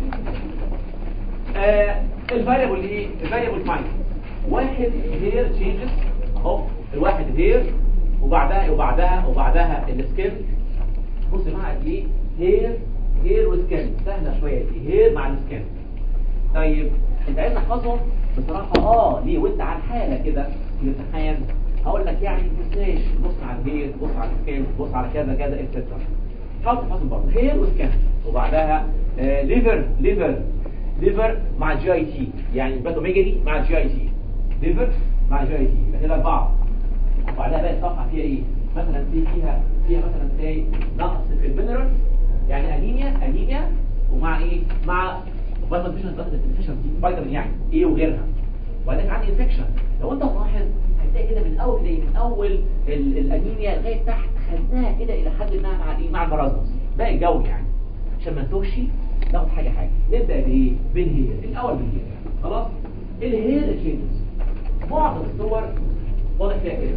آه الفاريبل ايه الفاريبل فاين واحد هير تشينجز اهو الواحد هير وبعدها وبعدها وبعدها السكن بص يا جماعه ايه هير هير وسكن سهله شويه دي هير مع السكن طيب انت عايز نحفظهم بصراحه اه ليه وانت على الحاله كده في الامتحان هقول لك يعني ما تنساش بص على الهير بص على السكن بص على كذا كذا اتسترا حاول تحفظهم برضه هير وسكن وبعدها آه ليفر ليفر ليفر مع جي اي تي يعني باتوميجالي مع جي اي تي ليفر مع جي اي تي يبقى كده اربعه وبعدها بقى الصفحه فيها ايه مثلا في فيها فيها مثلا زي نقص في المينرال يعني انيميا انيميا ومع ايه مع فيتامين ديفيشنسي فيتامين يعني ايه وغيرها وبعدين عندي انفكشن لو انت ملاحظ هتلاقي كده من اول كده من اول ال- الانيميا لغايه تحت خدناها كده الى حد ما مع ايه مع المرازموس باقي الجو يعني عشان ما نتوهش ناخد حاجه حاجه نبدا بايه بالهير الاول بالهير خلاص الهير تشينجز معظم الصور واضح فيها كده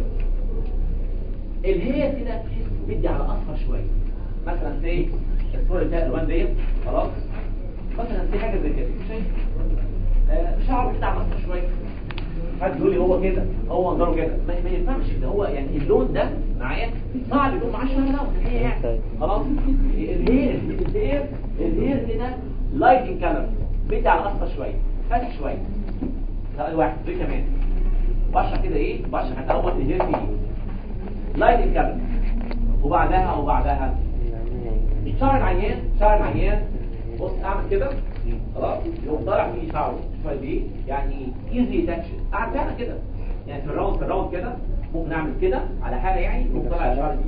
الهير كده تحس بدي على اصفر شويه مثلا زي الصوره اللي فيها الالوان ديت خلاص مثلا في حاجه زي كده شايف آه شعره كده على اصفر شويه حد يقول لي هو كده هو منظره كده ما, ما ينفعش ده هو يعني اللون ده معايا صعب يكون معاه شويه لون هي يعني خلاص الهير الهير الهير كده لايتنج كلر بدي على اصفر شويه فاتح شويه لا الواحد دي كمان بشرح كده ايه بشرح الاول الهير في ايه لايتنج كلر وبعدها وبعدها شعر العيان شعر العيان بص اعمل كده خلاص يقوم طالع فيه شعره شويه دي يعني ايزي تاتش اعمل فعلا كده يعني في الراوند في الراوند كده ممكن اعمل كده على حاجه يعني يقوم طالع الشعر دي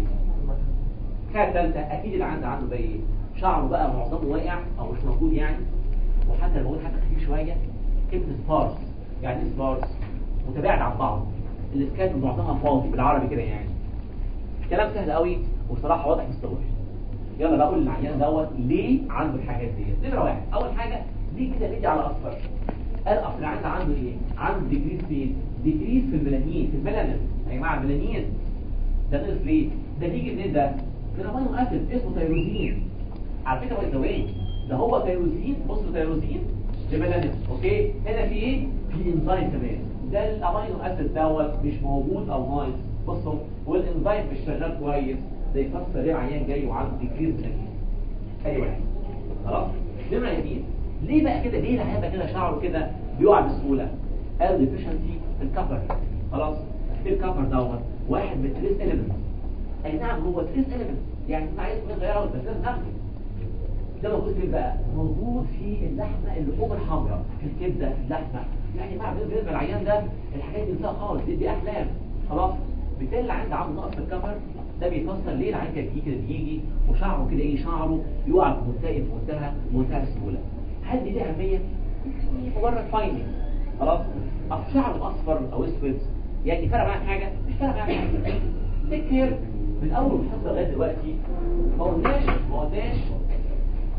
حاجه ثالثه اكيد اللي عنده عنده بقى ايه شعره بقى معظمه واقع او مش موجود يعني وحتى لو حتى خفيف شويه كلمه سبارس يعني ايه سبارس متباعد عن بعض الاسكات معظمها فاضي بالعربي كده يعني كلام سهل قوي وصراحه واضح مستوعب يلا بقى اقول للعيان دوت ليه عنده الحاجات دي نمره واحد اول حاجه ليه كده بيجي على اصفر قال اصل العيان ده عنده ايه عنده ديكريس فين ديكريس في الميلانين في الميلانين يا جماعه الميلانين ده نقص ليه ده بيجي منين ده من امينو اسيد اسمه تيروزين على فكره باي ذا واي ده هو تيروزين بصوا تيروزين لميلانين اوكي هنا في ايه في انزيم كمان ده الامينو اسيد دوت مش موجود او ناقص بصوا والانزيم مش شغال كويس ده يفسر ليه العيان جاي وعنده ديكريز ميلانين ادي واحد خلاص نمره اثنين ليه بقى كده ليه العيان بقى كده شعره كده بيقع بسهوله قال ديفيشنسي في الكفر خلاص في الكفر دوت واحد من التريس اليمنتس اي نعم هو تريس اليمنتس يعني انت عايز تغيره بس لازم ناخده ده موجود فين بقى موجود في اللحمه اللحوم الحمراء في الكبده في اللحمه يعني مع بالنسبه للعيان ده الحاجات دي انساها خالص دي, دي احلام خلاص بالتالي العيان ده عنده نقص في الكفر ده بيفسر ليه العيان كده بيجي كده بيجي وشعره كده ايه شعره يقع بمنتهى بمنتهى بمنتهى السهوله هل دي ليها اهميه؟ مجرد فاينل خلاص اصل شعره اصفر او اسود يعني فرق معاك حاجه مش فرق معاك حاجه تكر من اول الحصه لغايه دلوقتي ما قلناش ما قلناش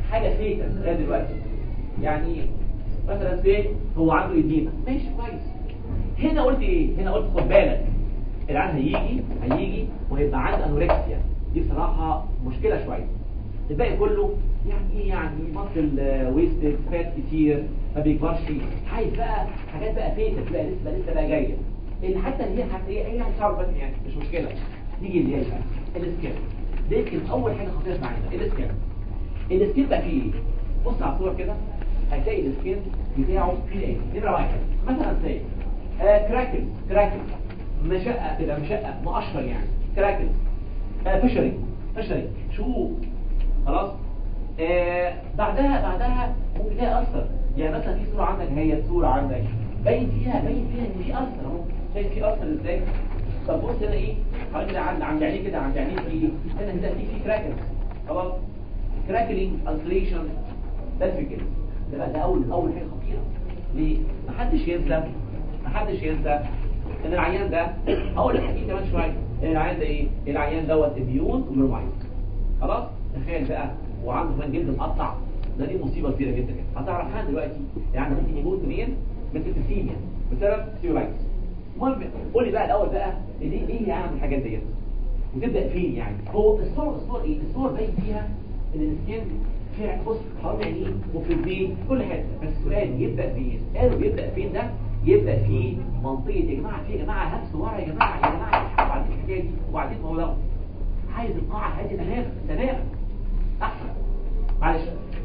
حاجه فيتا لغايه دلوقتي يعني مثلا سي هو عنده ايدينا ماشي كويس هنا قلت ايه هنا قلت خد بالك العيان هيجي هيجي وهيبقى عنده انوركسيا دي بصراحه مشكله شويه الباقي كله يعني ايه يعني مصل ويستد فات كتير ما بيكبرش عايز بقى حاجات بقى فيتك بقى لسه لسه بقى جايه اللي حتى اللي هي حتى ايه يعني شعر بس يعني مش مشكله نيجي اللي هي بقى السكيب ده يمكن اول حاجه خطيره معانا السكيب السكيب بقى فيه ايه بص على الصور كده هتلاقي السكين بتاعه فيه ايه نمره واحد مثلا زي آه كراكل كراكل مشقه كده مشقه مقشر يعني كراكل آه فشري فشري شقوق خلاص آه بعدها بعدها ممكن تلاقي اثر يعني مثلا في صوره عندك هي صوره عندك باين فيها باين فيها ان في اثر اهو شايف في اثر ازاي طب بص هنا ايه حوالي كده عند عند عينيه كده عند عينيه في ايه هنا هنا في في كراكل خلاص كراكلينج التريشن ده الفكره ده بقى ده اول اول حاجه خطيره ليه محدش ينسى محدش ينسى ان العيان ده هقول لك حكي كمان شويه ان العيان ده ايه العيان دوت اميون وبرومايز خلاص تخيل بقى وعنده كمان جلد مقطع ده دي مصيبه كبيره جدا كده هتعرف حاجه دلوقتي يعني ممكن يموت منين من سيتيميا بسبب سيولايتس المهم قول لي بقى الاول بقى ليه ليه يعمل الحاجات ديت وتبدا فين يعني هو الصور الصور ايه الصور باين فيها ان السكين في بص حوالي عينيه وفي البين كل حته بس السؤال يبدا فين قالوا بيبدا فين ده يبدا في منطقه يا جماعه في يا جماعه همس ورا يا جماعه يا جماعه وبعدين الحكايه دي وبعدين ما هو لو عايز القاعه هاديه تماما تماما احسن معلش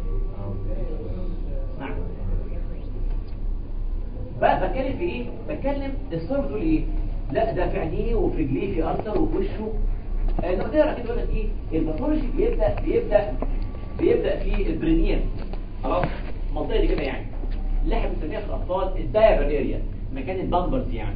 نعم بقى بتكلم في ايه بتكلم الصور بتقول ايه لا ده في عينيه وفي رجليه في اثر وفي وشه انما تقرا كده يقول لك ايه الباثولوجي بيبدا بيبدا بيبدا في البرينيال خلاص المنطقه دي كده يعني اللي احنا بنسميها في الاطفال الدايبر اريا مكان البامبرز يعني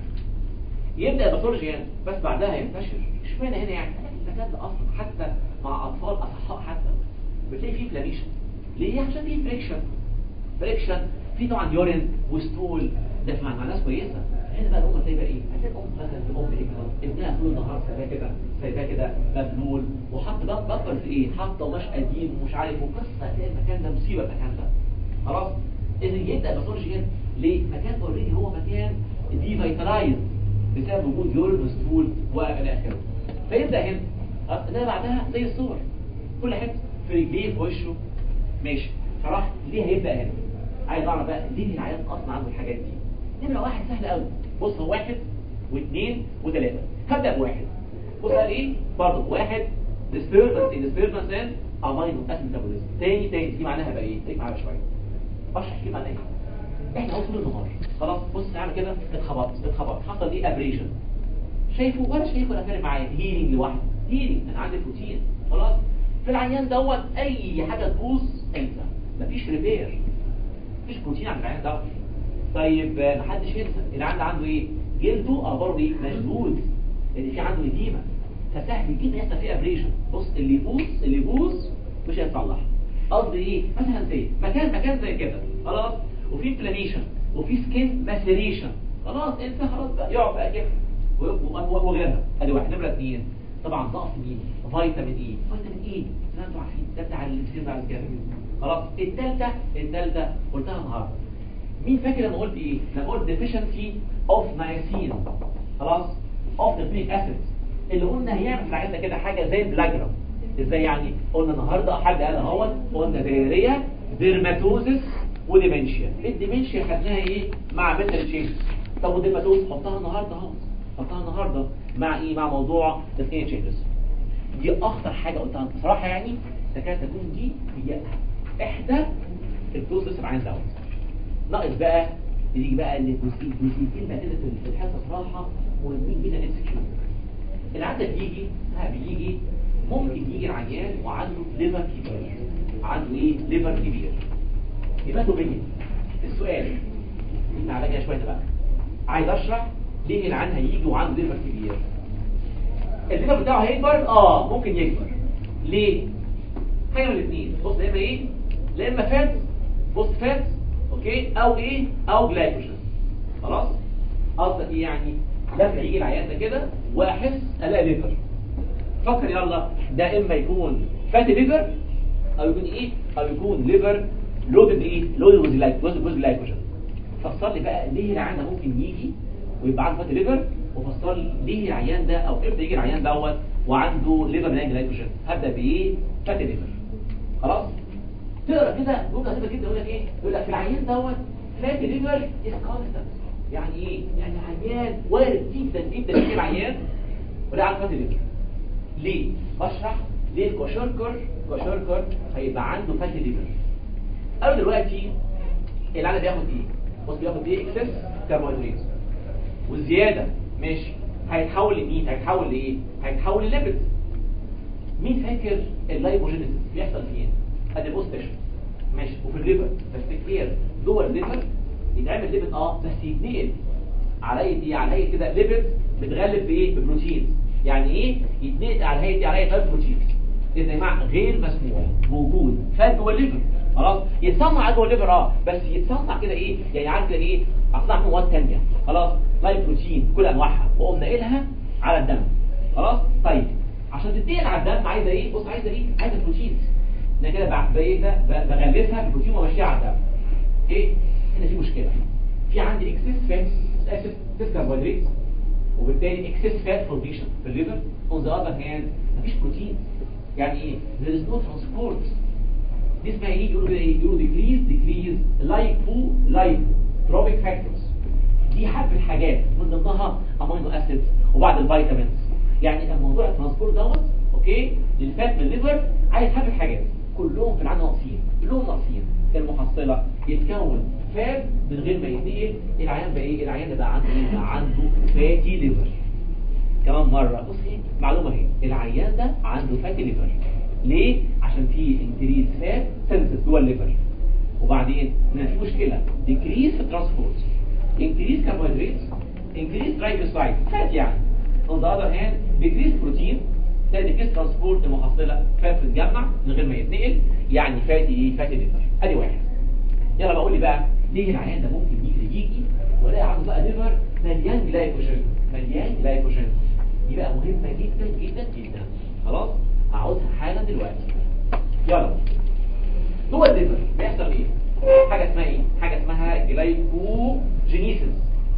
يبدا الباثولوجي يعني بس بعدها ينتشر اشمعنى هنا يعني المكان ده اصلا حتى مع اطفال اصحاء حتى بتلاقي فيه فلاميشن ليه عشان فيه فريكشن فريكشن في طبعا يورين وستول ده مع مع ناس كويسه هنا بقى الام سايبه ايه هتلاقي الام مثلا الام ايه ابنها طول النهار سايباه كده سايباه كده مبلول وحط بطل في ايه حط قماش قديم ومش عارف وقصه هتلاقي المكان ده مصيبه المكان ده خلاص اذا يبدا باثولوجي هنا ليه مكان اوريدي هو مكان دي فيتالايز بسبب وجود يورين وستول والى اخره فيبدا هنا ده بعدها زي الصور كل حته في رجليه في وشه ماشي فراح ليه هيبدا هنا عايز اعرف بقى ليه العيان اصلا عنده الحاجات دي نمره واحد سهل قوي بص هو واحد واثنين وثلاثه هبدا بواحد بص قال ايه برضه واحد disturbance in disturbance in amino acid metabolism تاني تاني دي معناها بقى ايه تاني معاها شويه اشرح كده معناها ايه احنا اهو طول النهار خلاص بص نعمل كده اتخبط اتخبط حصل ايه ابريشن شايفه ولا شايفه ولا فارق معايا هيلينج لوحده هيلينج انا عندي بروتين خلاص في العيان دوت اي حاجه تبوظ انسى مفيش ريبير مفيش بروتين عند العيان دوت طيب آه، محدش ينسى العيان ده عنده ايه جلده اه برضه ايه مشدود اللي في عنده اديمه فسهل جدا يحصل فيه ابريشن بص اللي يبوظ اللي يبوظ مش هيتصلح قصدي ايه مثلا زي مكان مكان زي كده خلاص وفي انفلاميشن وفي سكين ماسيريشن خلاص انت خلاص بقى يقعد بقى كده و- و- وغيرها ادي واحد نمره اثنين طبعا نقص مين فيتامين اي فيتامين اي زي ما انتم عارفين ده بتاع الكسير بتاع الجسم خلاص الثالثه الثالثه قلتها النهارده مين فاكر لما قلت ايه لما قلت deficiency of niacin خلاص of nucleic acid اللي قلنا هيعمل في العيان ده كده حاجه زي البلاجرام ازاي يعني قلنا النهارده حد قال اهوت قلنا دايريه ديرماتوزس وديمنشيا الديمنشيا خدناها ايه مع بنتال تشينج طب والديرماتوز حطها النهارده اهو حطها النهارده مع ايه مع موضوع السكين تشينجز دي اخطر حاجه قلتها بصراحه يعني تكاد تكون دي هي احدى البروسيس العين دوت ناقص بقى يجي بقى الجزئين جزئيتين بقى كده في الحصه صراحه مهمين جدا انسكيور العاده بيجي ها بيجي ممكن يجي العيان وعنده ليفر كبير عنده ايه ليفر كبير يبقى بين السؤال احنا على كده شويه بقى عايز اشرح ليه العيان هيجي وعنده ليفر كبير الليفر بتاعه هيكبر اه ممكن يكبر ليه حاجه من الاثنين بص يا اما ايه لا اما فات بص فات اوكي او ايه او جلايكوجين خلاص قصدك ايه يعني لما يجي العيان ده كده واحس الاقي ليفر فكر يلا ده اما يكون فاتي ليفر او يكون ايه او يكون ليفر لودد ايه لودد وذ جلايكوجين فسر لي بقى ليه العيان ده ممكن يجي ويبقى عنده فاتي ليفر وفسر لي ليه العيان ده او امتى يجي العيان دوت وعنده ليفر مليان جلايكوجين هبدا بايه فاتي ليفر خلاص تقرا كده جمله غريبه جدا يقول لك ايه يقول لك في العيان دوت فاتي ليفر از كونستنت يعني ايه يعني العيان وارد جدا جدا يجي العيان ولا على فاتي ليفر ليه بشرح ليه الكوشوركر كوشوركر هيبقى عنده فاتي ليفر قالوا دلوقتي العيان بياخد ايه بص بياخد ايه اكسس كربوهيدرات والزياده ماشي هيتحول لمين هيتحول لايه هيتحول لليبيد مين فاكر اللايبوجينيسيس بيحصل فين ادي بص تشوف ماشي وفي الليفر بس كتير جوه الليفر يتعمل ليبيد اه بس يتنقل على ايه على هيئه كده ليبيد بتغلب بايه ببروتين يعني ايه يتنقل على هيئه على هيئه بروتين يا جماعه غير مسموح موجود فات جوه الليفر خلاص يتصنع جوه الليفر اه بس يتصنع كده ايه يعني عارف كده ايه اصنع مواد ثانيه خلاص لايف بروتين كل انواعها واقوم ناقلها على الدم خلاص طيب عشان تتنقل على الدم عايزه ايه بص عايزه ايه عايزه بروتين انا كده بعد بايه ده ب- بغلفها بالبروتين وامشيها على الدم ايه هنا في مشكله في عندي اكسس فات اسف اكسس كربوهيدرات وبالتالي اكسس فات فورميشن في الليفر اون ذا اذر هاند مفيش بروتين يعني ايه there is no transport دي اسمها ايه يقولوا كده ايه يقولوا decrease decrease lipo lipotropic factors دي حبة حاجات من ضمنها امينو اسيدز وبعض الفيتامينز يعني الموضوع الترانسبورت دوت اوكي للفات من الليفر عايز حبة حاجات كلهم في العين ناقصين كلهم ناقصين المحصلة يتكون فات من غير ما يتنقل العيان بقى ايه العيان ده بقى عنده ايه بقى عنده فاتي ليفر كمان مرة بصي معلومة اهي العيان ده عنده فاتي ليفر ليه؟ عشان في انكريز فات سنسس جوه الليفر وبعدين هنا في مشكلة ديكريز في الترانسبورت انكريز كربوهيدرات انكريز ترايجليسرايد فات يعني on the other hand decrease بروتين تاني decrease ترانسبورت المحصلة فات تتجمع من غير ما يتنقل يعني فاتي ايه؟ فاتي ليفر ادي واحد يلا بقول لي بقى ليه العيان ده ممكن يجي يجي ولاقي عنده بقى ليفر مليان جلايكوجين مليان جلايكوجين دي بقى مهمة جدا جدا جدا خلاص هعوزها حالا دلوقتي يلا جوه الليفر بيحصل ايه حاجة اسمها ايه حاجة اسمها جلايكوجينيسيس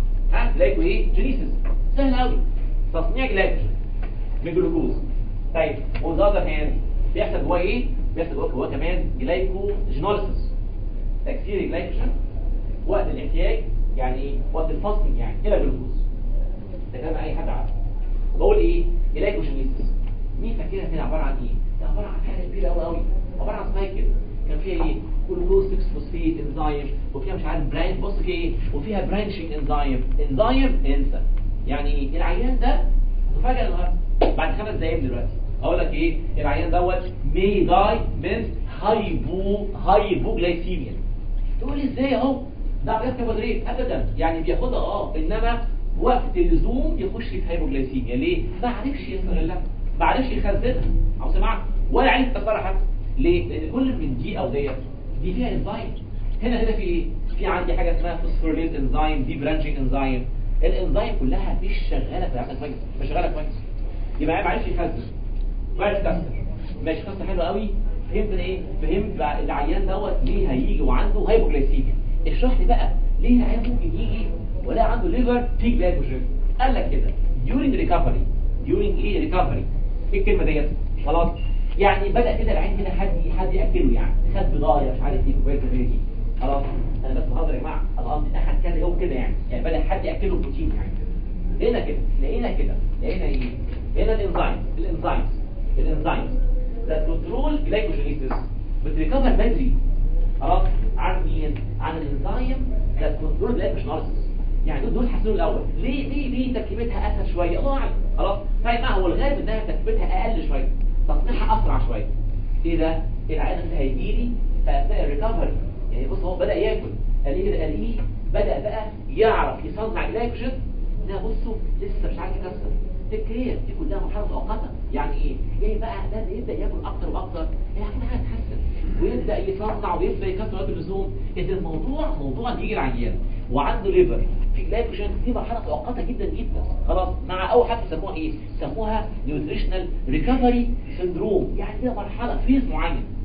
ها جلايكو ايه جينيسيس سهل قوي تصنيع جلايكوجين من جلوكوز طيب وذا هاند بيحصل جواه ايه بيحصل جواه جواه كمان جلايكوجينوليسيس تكسير الجلايكوجين وقت الاحتياج يعني ايه وقت الفاستنج يعني الى جلوكوز ده كلام اي حد عارفه بقول ايه جلايكوجينيسيس مين فاكرها كده عباره عن ايه ده عباره عن حاجه كبيره قوي قوي عباره عن سايكل كان فيها ايه جلوكوز 6 فوسفيت انزيم وفيها مش عارف برانش بص في ايه وفيها برانشنج انزيم انزيم انسى يعني ايه العيان ده مفاجاه النهارده بعد خمس دقايق دلوقتي اقول لك ايه العيان دوت مي داي من هايبو هايبوجلايسيميا تقول لي ازاي اهو ده عمليات كربوهيدرات ابدا يعني بياخدها اه انما وقت اللزوم يخش في هايبوجلايسيميا ليه ما عرفش يستغلها ما عرفش يخزنها او سمعت ولا عرف يكسرها حتى ليه لان كل من دي او ديت دي فيها انزيم هنا هنا في ايه في عندي حاجه اسمها فوسفوريليز انزيم دي برانشنج انزيم الانزيم كلها مش شغاله في العمل كويس مش شغاله كويس يبقى ما عرفش يخزن ما عرفش يكسر ماشي قصه حلوه قوي فهمت ايه فهمت بقى العيان دوت ليه هيجي وعنده هايبوجلايسيميا اشرح لي بقى ليه العيان ممكن يجي ولا عنده ليفر في جلايكوجين قال لك كده during recovery during ايه recovery ايه الكلمه ديت خلاص يعني بدا كده العين كده حد حد ياكله يعني خد بضايه مش عارف ايه كوبايه زبادي خلاص انا بس بهزر يا جماعه انا قصدي اخد كذا يوم كده يعني يعني بدا حد ياكله بروتين يعني لقينا كده لقينا كده لقينا ايه لقينا الانزيمز الانزيمز الانزيمز that control glycogenesis بتريكفر بدري خلاص عن مين عن الانزيم that control glycogenesis يعني دول دول حسنوا الاول ليه ليه ليه تركيبتها اسهل شويه الله اعلم خلاص طيب ما هو الغالب انها تركيبتها اقل شويه تصنيعها اسرع شويه ايه ده العيان اللي هيجي لي في اثناء الريكفري يعني بص هو بدا ياكل قال لي كده قال لي بدا بقى يعرف يصنع جلايكوجين ده بصوا لسه مش عارف يكسر تكرير دي كلها مرحله مؤقته يعني ايه ايه بقى ده اللي يبدا ياكل اكتر واكتر يعني هيتحسن ويبدا يصنع ويبدا يكسر وقت اللزوم اذا الموضوع موضوع ان يجي العيان وعنده ليفر في جلايكوجين دي مرحله مؤقته جدا جدا خلاص مع اول حاجه بيسموها ايه سموها نيوتريشنال ريكفري سندروم يعني كده مرحله فيز معين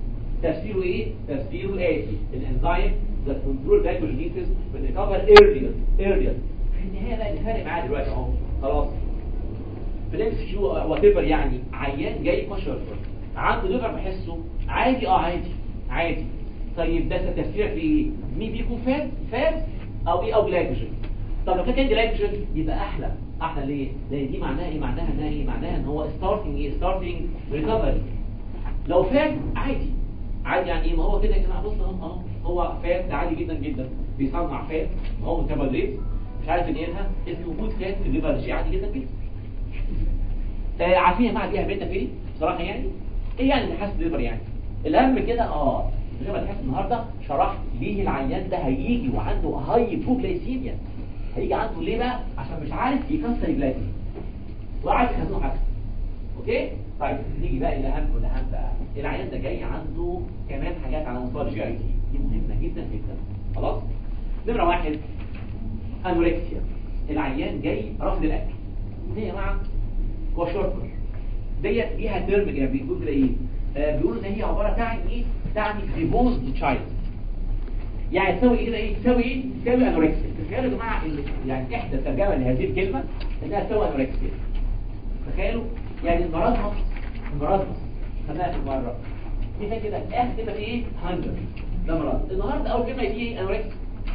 تفسيره ايه تفسيره الاتي الانزيم that control glycogenesis will recover earlier earlier في النهايه بقى اللي فارق معاه دلوقتي اهو خلاص بلانس كيو وات ايفر يعني عيان جاي كشر عنده ليفر بحسه عادي اه عادي عادي طيب ده تفسيرك لايه مين بيكون فات فات او ايه او جلايكوجين طب لو كان جلايكوجين يبقى احلى احلى ليه لان دي معناها ايه معناها انها ايه معناها ان هو ستارتنج ايه ستارتنج ريكفري لو فات عادي عادي يعني ايه ما هو كده يا جماعه بص اهو اهو هو فات ده عادي جدا جدا بيصنع فات ما هو ميتابوليت مش عارف ينقلها اسمه وجود فات في الليفر شيء عادي جدا جدا آه عارفين يا جماعه دي اهميتها في ايه بصراحه يعني ايه يعني اللي حاسس ليفر يعني الاهم كده اه زي ما تحس النهارده شرحت ليه العيان ده هيجي وعنده هاي بروكليسيميا هيجي عنده ليه بقى عشان مش عارف يكسر الجلايكوجين وعايز يخزنه حاجه اوكي طيب نيجي بقى الاهم والاهم بقى العيان ده جاي عنده كمان حاجات على مستوى الجي اي تي دي مهمه جدا جدا خلاص نمره واحد انوركسيا العيان جاي رفض الاكل دي يا جماعه كوشوركر ديت ليها ترم كده بيقولوا كده ايه آه بيقولوا ان هي عباره تعني ايه تعني ديفوز تشايلد يعني تساوي ايه كده ايه تساوي ايه تساوي انوركسيا تخيلوا يا جماعه ال- يعني احدى الترجمه لهذه الكلمه انها تساوي انوركسيا تخيلوا يعني المرض المرض خدناها في المره دي فيها كده اخر كلمه ايه هانجر ده مرض النهارده اول كلمه دي ايه انوركسيا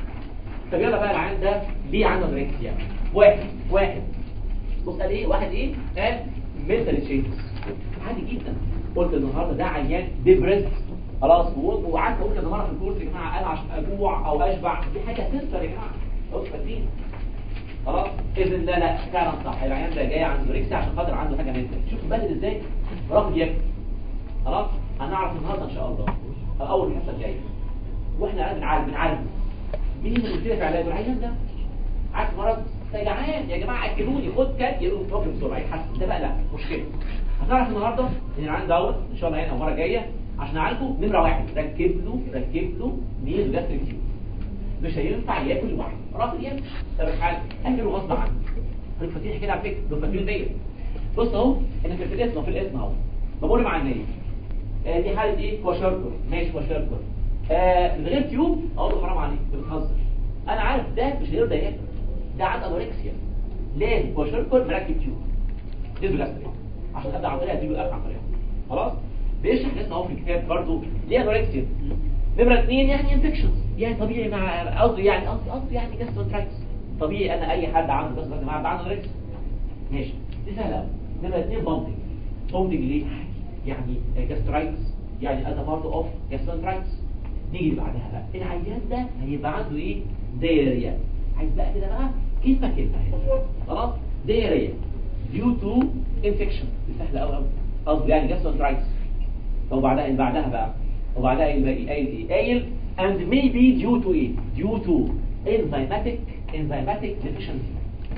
طب يلا بقى العيان ده ليه عنده انوركسيا واحد واحد بص قال ايه واحد ايه قال منتال تشينجز عادي جدا قلت النهارده ده عيان ديبريس خلاص و- وقعدت اقول كذا مره في الكورس يا جماعه انا عشان اجوع او اشبع دي حاجه تنسى يا جماعه بص فاكرين خلاص اذن لا لا فعلا صح العيان ده جاي عنده ريكس عشان خاطر عنده حاجه منتال شوف بدل ازاي رافض ياكل خلاص هنعرف النهارده ان شاء الله اول الحصه الجايه واحنا قاعدين بنعالج بنعالج مين اللي مشكله في علاجه العيان ده عارف مرض ده جعان يا جماعه اكلوني خد كات يقولوا واكل بسرعه يحسن ده بقى لا مشكله هتعرف النهارده ان العيان دوت ان شاء الله يعني المره الجايه عشان نعالجه نمره واحد ركب له ركب له ميل جاستريك تيوب مش هينفع ياكل لوحده رافض ياكل طب الحال اكله غصب عنه خليك فاتحين كده على فكره دول فاكرين بيا بص اهو انا في الاسم في الاسم اهو بقول مع الناس آه دي حاله ايه كوشركر ماشي كوشركر آه من غير تيوب اقول له حرام عليك انت بتهزر انا عارف ده مش هيرضى ياكل ده عنده انوركسيا لازم كوشركر مركب تيوب نزل جاستريك عشان ابدا عن طريقه اديله الاكل عن طريقه خلاص بيشرح لسه اهو في الكتاب برضه ليه انوركسيا نمره اثنين يعني انفكشنز يعني طبيعي مع قصدي يعني قصدي قصدي يعني جاسترونترايتس طبيعي انا اي حد عنده جاسترونترايتس معاه عنده انوركسيا ماشي دي سهله قوي نمره اثنين بومبنج بومبنج ليه يعني جاسترايتس يعني as a part of gastroenteritis نيجي اللي بعدها بقى العيان ده هيبقى عنده ايه دايريا عايز بقى كده بقى كلمه كلمه هنا خلاص دايريا due to infection دي سهله قوي قوي قصدي يعني gastroenteritis طب وبعدها اللي بعدها بقى وبعدها الباقي قايل ايه قايل and maybe due to ايه due to enzymatic enzymatic deficiency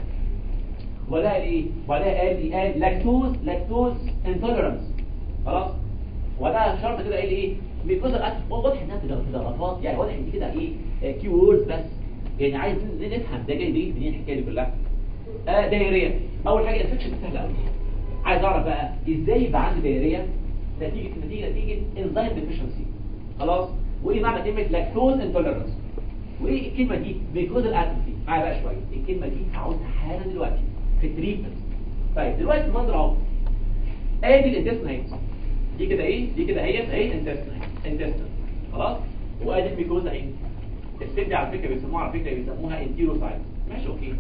ولا ايه ولا قال ايه قال لاكتوز لاكتوز انتوليرانس خلاص ولا شرط كده قال ايه بيكوز الاكل هو واضح انها تدرفات يعني واضح ان دي كده ايه كي ووردز بس يعني عايز نفهم ده جاي ليه منين الحكايه دي كلها آه دايريه اول حاجه انفكشن سهله قوي عايز اعرف بقى ازاي يبقى عندي دايريه نتيجه نتيجه نتيجه انزيم ديفيشنسي خلاص وايه معنى كلمه لاكتوز انتوليرانس وايه الكلمه دي بيكوز الاتروفي معايا بقى شويه الكلمه دي هقولها حالا دلوقتي في التريتمنت طيب دلوقتي المنظر اهو ادي الانتستين دي كده ايه دي كده اهي اهي انتستين انتستين خلاص وادي الميكوزا اهي الست دي على فكره بيسموها على فكره بيسموها انتيروسايت ماشي اوكي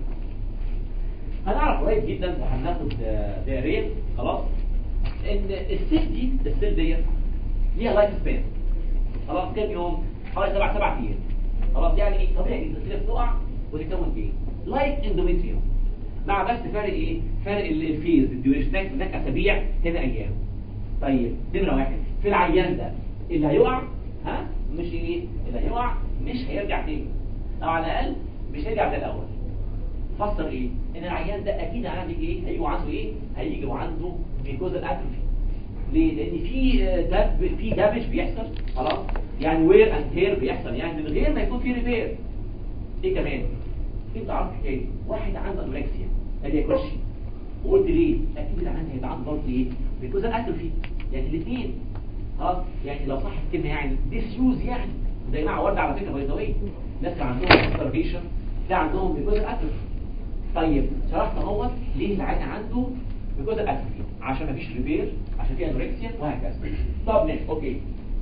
هنعرف قريب جدا وهناخد دائريا خلاص ان السيل دي السيل ديت ليها لايف سبان خلاص كام يوم حوالي سبع سبع ايام خلاص يعني ايه طبيعي جدا السيل بتقع وتتكون ايه لايك اندوميتريوم مع بس فرق ايه فرق ال- الفيز الديوريشن هناك هناك اسابيع هنا ايام طيب نمره واحد في العيان ده اللي هيقع ها مش ايه اللي هيقع مش هيرجع تاني او على الاقل مش هيرجع زي الاول فسر ايه ان العيان ده اكيد عندك ايه هيجي عنده ايه هيجي وعنده ميكوزا اتروفي ليه لان في آه، دب في دامج بيحصل خلاص يعني وير اند تير بيحصل يعني من غير ما يكون في ريبير ايه كمان انت عارف حكايه واحد عنده انوركسيا ما بياكلش وقلت ليه اكيد العيان هيبقى عنده برضه ايه ميكوزا اتروفي يعني الاثنين خلاص يعني لو صح الكلمه يعني ديسيوز يعني ده يا جماعه ورد على فكره باي ذا واي ناس كان عندهم ستارفيشن ده عندهم بيكوز اتروفي طيب شرحنا هو ليه العين عنده بيكوز اتروفي عشان مفيش ريبير عشان في انوركسيا وهكذا طب ماشي اوكي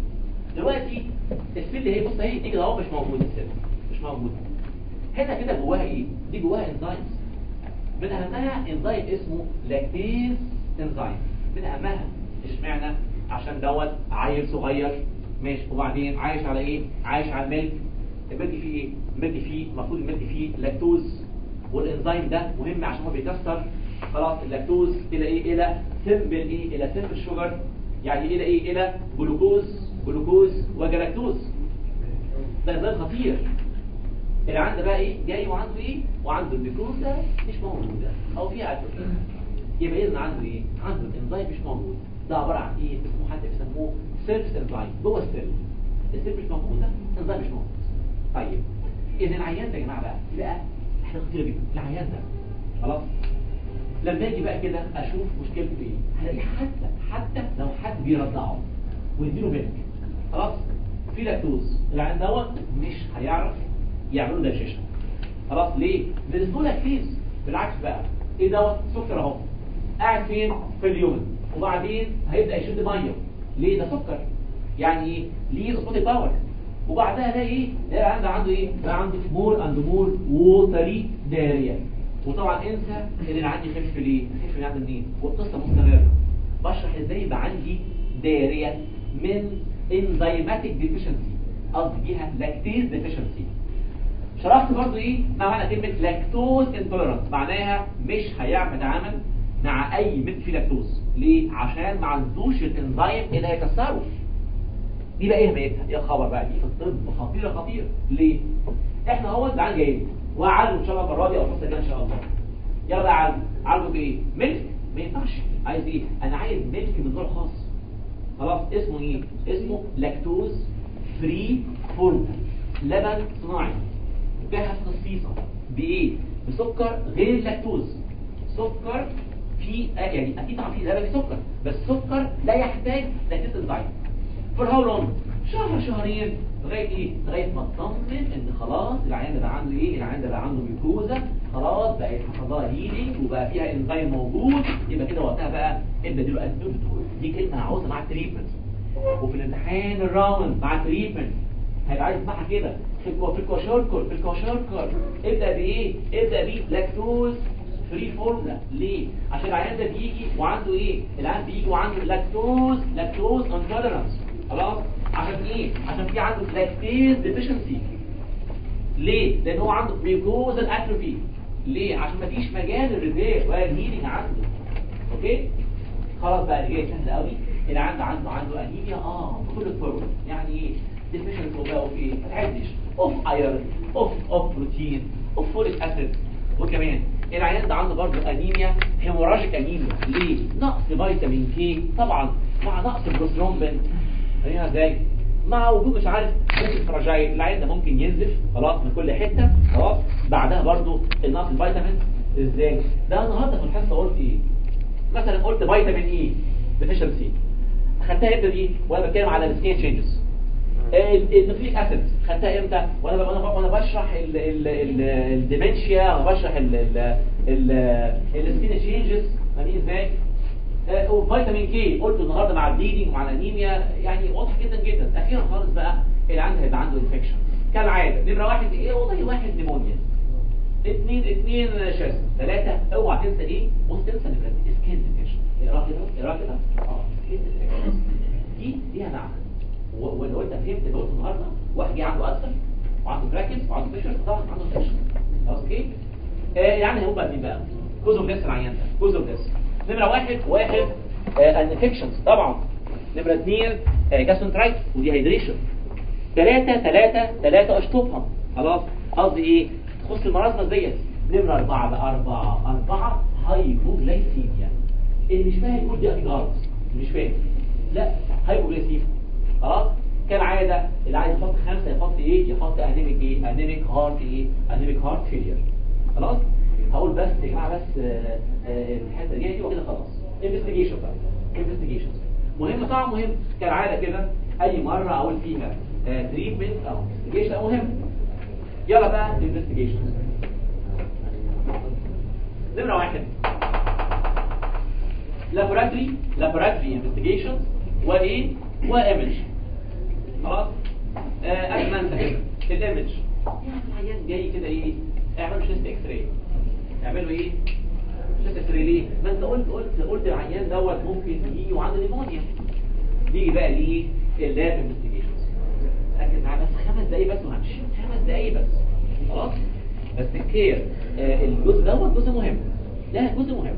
دلوقتي السيل اهي بص اهي دي كده اهو مش موجود السيل مش موجود هنا كده جواها ايه دي جواها انزيمز من اهمها انزيم اسمه لاكتيز انزيم من اهمها اشمعنى عشان دوت عيل صغير ماشي وبعدين عايش على ايه عايش على الملك الملك فيه ايه الملك فيه المفروض الملك فيه لاكتوز والانزيم ده مهم عشان هو بيكسر خلاص اللاكتوز الى ايه الى سمبل ايه الى سمبل شوجر يعني الى ايه الى جلوكوز جلوكوز وجلاكتوز ده انزيم خطير اللي عنده بقى ايه جاي وعنده ايه وعنده الجلوكوز ده مش موجوده او فيها اتروفي يبقى اذا عنده ايه عنده الانزيم مش موجود ده عباره عن ايه اسمه حتى بيسموه سيلف انزيم جوه السيل السيل مش موجوده الانزيم مش موجود طيب اذا العيان ده يا جماعه بقى بقى حاجه خطيره جدا العيان ده خلاص لما اجي بقى كده اشوف مشكلته ايه هلاقي حتى حتى لو حد بيرضعه ويديله ملك خلاص في لاكتوز العيان دوت مش هيعرف يعملوا دايجيشن خلاص ليه لان اسمه لاكتيز بالعكس بقى ايه دوت سكر اهو قاعد فين في اليوم وبعدين هيبدا يشد ميه ليه ده سكر يعني ايه ليه اسبوتيك باور وبعدها الاقي ايه الاقي عنده عنده ايه بقى عنده مور اند مور ووتري داريا وطبعا انسى ان انا عندي خف ليه خف من عند منين والقصه مستمره بشرح ازاي يبقى عندي داريا من انزيماتيك ديفيشنسي قصدي بيها لاكتيز ديفيشنسي شرحت برضو ايه ما معنى كلمه لاكتوز انتوليرانت معناها مش هيعرف يتعامل مع اي ميلك فيه لاكتوز ليه عشان ما عندوش الانزيم اللي هيكسره دي بقى ايه اهميتها يا خبر بقى دي في الطب خطيره خطيره ليه احنا هو العيال جايين وعالجه ان شاء الله المره دي او الحصه الجايه ان شاء الله يلا بقى عالجه عالجه بايه ملك ما ينفعش عايز ايه انا عايز ملك من نوع خاص خلاص اسمه ايه اسمه لاكتوز فري فورم لبن صناعي بها خصيصه بايه بسكر غير اللاكتوز سكر في يعني اكيد طبعا في لبن سكر بس سكر لا يحتاج لاكتوز انزيم فور هاو لونج شهر شهرين لغايه ايه لغايه ما تطمن ان خلاص العيان ده بقى عنده ايه العيان ده بقى عنده جلوكوزا خلاص بقى حصل لها هيلينج وبقى فيها انزيم موجود يبقى كده وقتها بقى ابدا اديله اديله دي كلمه عاوزها مع التريتمنت وفي الامتحان الراوند مع التريتمنت هيبقى عايز يسمعها كده في الكو في الكوشوركر في الكوشوركر ابدا بايه ابدا بيه لاكتوز فري فورمولا ليه عشان العيان ده بيجي وعنده ايه العيان بيجي وعنده لاكتوز لاكتوز انتوليرانس خلاص عشان ايه عشان في عنده لاكتيز ديفيشنسي ليه لان هو عنده ميوكوزال اتروفي ليه عشان مفيش مجال الريبير ولا الهيلينج عنده اوكي خلاص بقى اللي جاي سهل قوي اللي عنده عنده عنده انيميا اه بكل الطرق يعني ايه ديفيشنسي بقى في ايه ما تعدش اوف ايرون اوف اوف بروتين اوف فوليك اسيد وكمان العيان ده عنده برضه انيميا هيموراجيك انيميا ليه نقص فيتامين كي طبعا مع نقص البروسترومبين هنا ازاي مع وجود مش عارف حاجات فراجايل العيان ده ممكن ينزف خلاص من كل حته خلاص بعدها برضه النقص الفيتامين ازاي ده النهارده في الحصه قلت ايه مثلا قلت فيتامين اي ديفيشنسي خدتها امتى دي وانا بتكلم على السكين تشينجز النوكليك اسيد خدتها امتى وانا وانا وانا بشرح الديمنشيا وانا بشرح السكين تشينجز فاهمين ازاي آه، وفيتامين كي قلت النهارده مع البليدنج ومع الانيميا يعني واضح جدا جدا اخيرا خالص بقى اللي عنده هيبقى عنده انفكشن كالعاده نمره واحد ايه والله واحد نيمونيا اثنين اثنين شاذ ثلاثه اوعى تنسى ايه بص تنسى نمره سكين انفكشن اقراها كده اقراها كده اه سكين انفكشن دي ليها معنى و- ولو انت فهمت اللي قلته النهارده واحد جه عنده اكثر وعنده كراكس وعنده فيشر طبعا عنده انفكشن خلاص اوكي آه يعني هم بقى مين بقى جزء من العيان ده جزء من نمرة واحد واحد انفكشنز طبعا نمرة اثنين جاسترونترايت ودي هيدريشن ثلاثة ثلاثة ثلاثة اشطبها خلاص قصدي ايه تخص المرض ديت نمرة أربعة بقى أربعة أربعة هايبوغلايسيميا اللي مش فاهم يقول دي أكيد مش فاهم لا هايبوغلايسيميا خلاص كالعادة اللي عايز يحط خمسة يحط ايه يحط انيميك ايه انيميك هارت ايه انيميك هارت فيلير خلاص هقول بس يا جماعه بس آه، آه، الحته دي دي وكده خلاص انفستيجيشن بقى انفستيجيشن مهم طبعا مهم كالعاده كده اي مره اقول فيها تريتمنت او انفستيجيشن مهم يلا بقى انفستيجيشن نمره واحد لابوراتوري لابوراتوري انفستيجيشن وايه وايمج خلاص آه قبل ما انسى كده الايمج يعني العيان جاي كده ايه اعملوا شيست اكس راي اعملوا ايه شيست اكس راي ليه ما انت قلت قلت قلت العيان دوت ممكن يجي وعنده نيمونيا نيجي بقى ليه اللاب انفستيجيشن ركز معايا بس خمس دقايق بس وهمشي خمس دقايق بس خلاص بس الكير آه الجزء دوت جزء مهم ده جزء مهم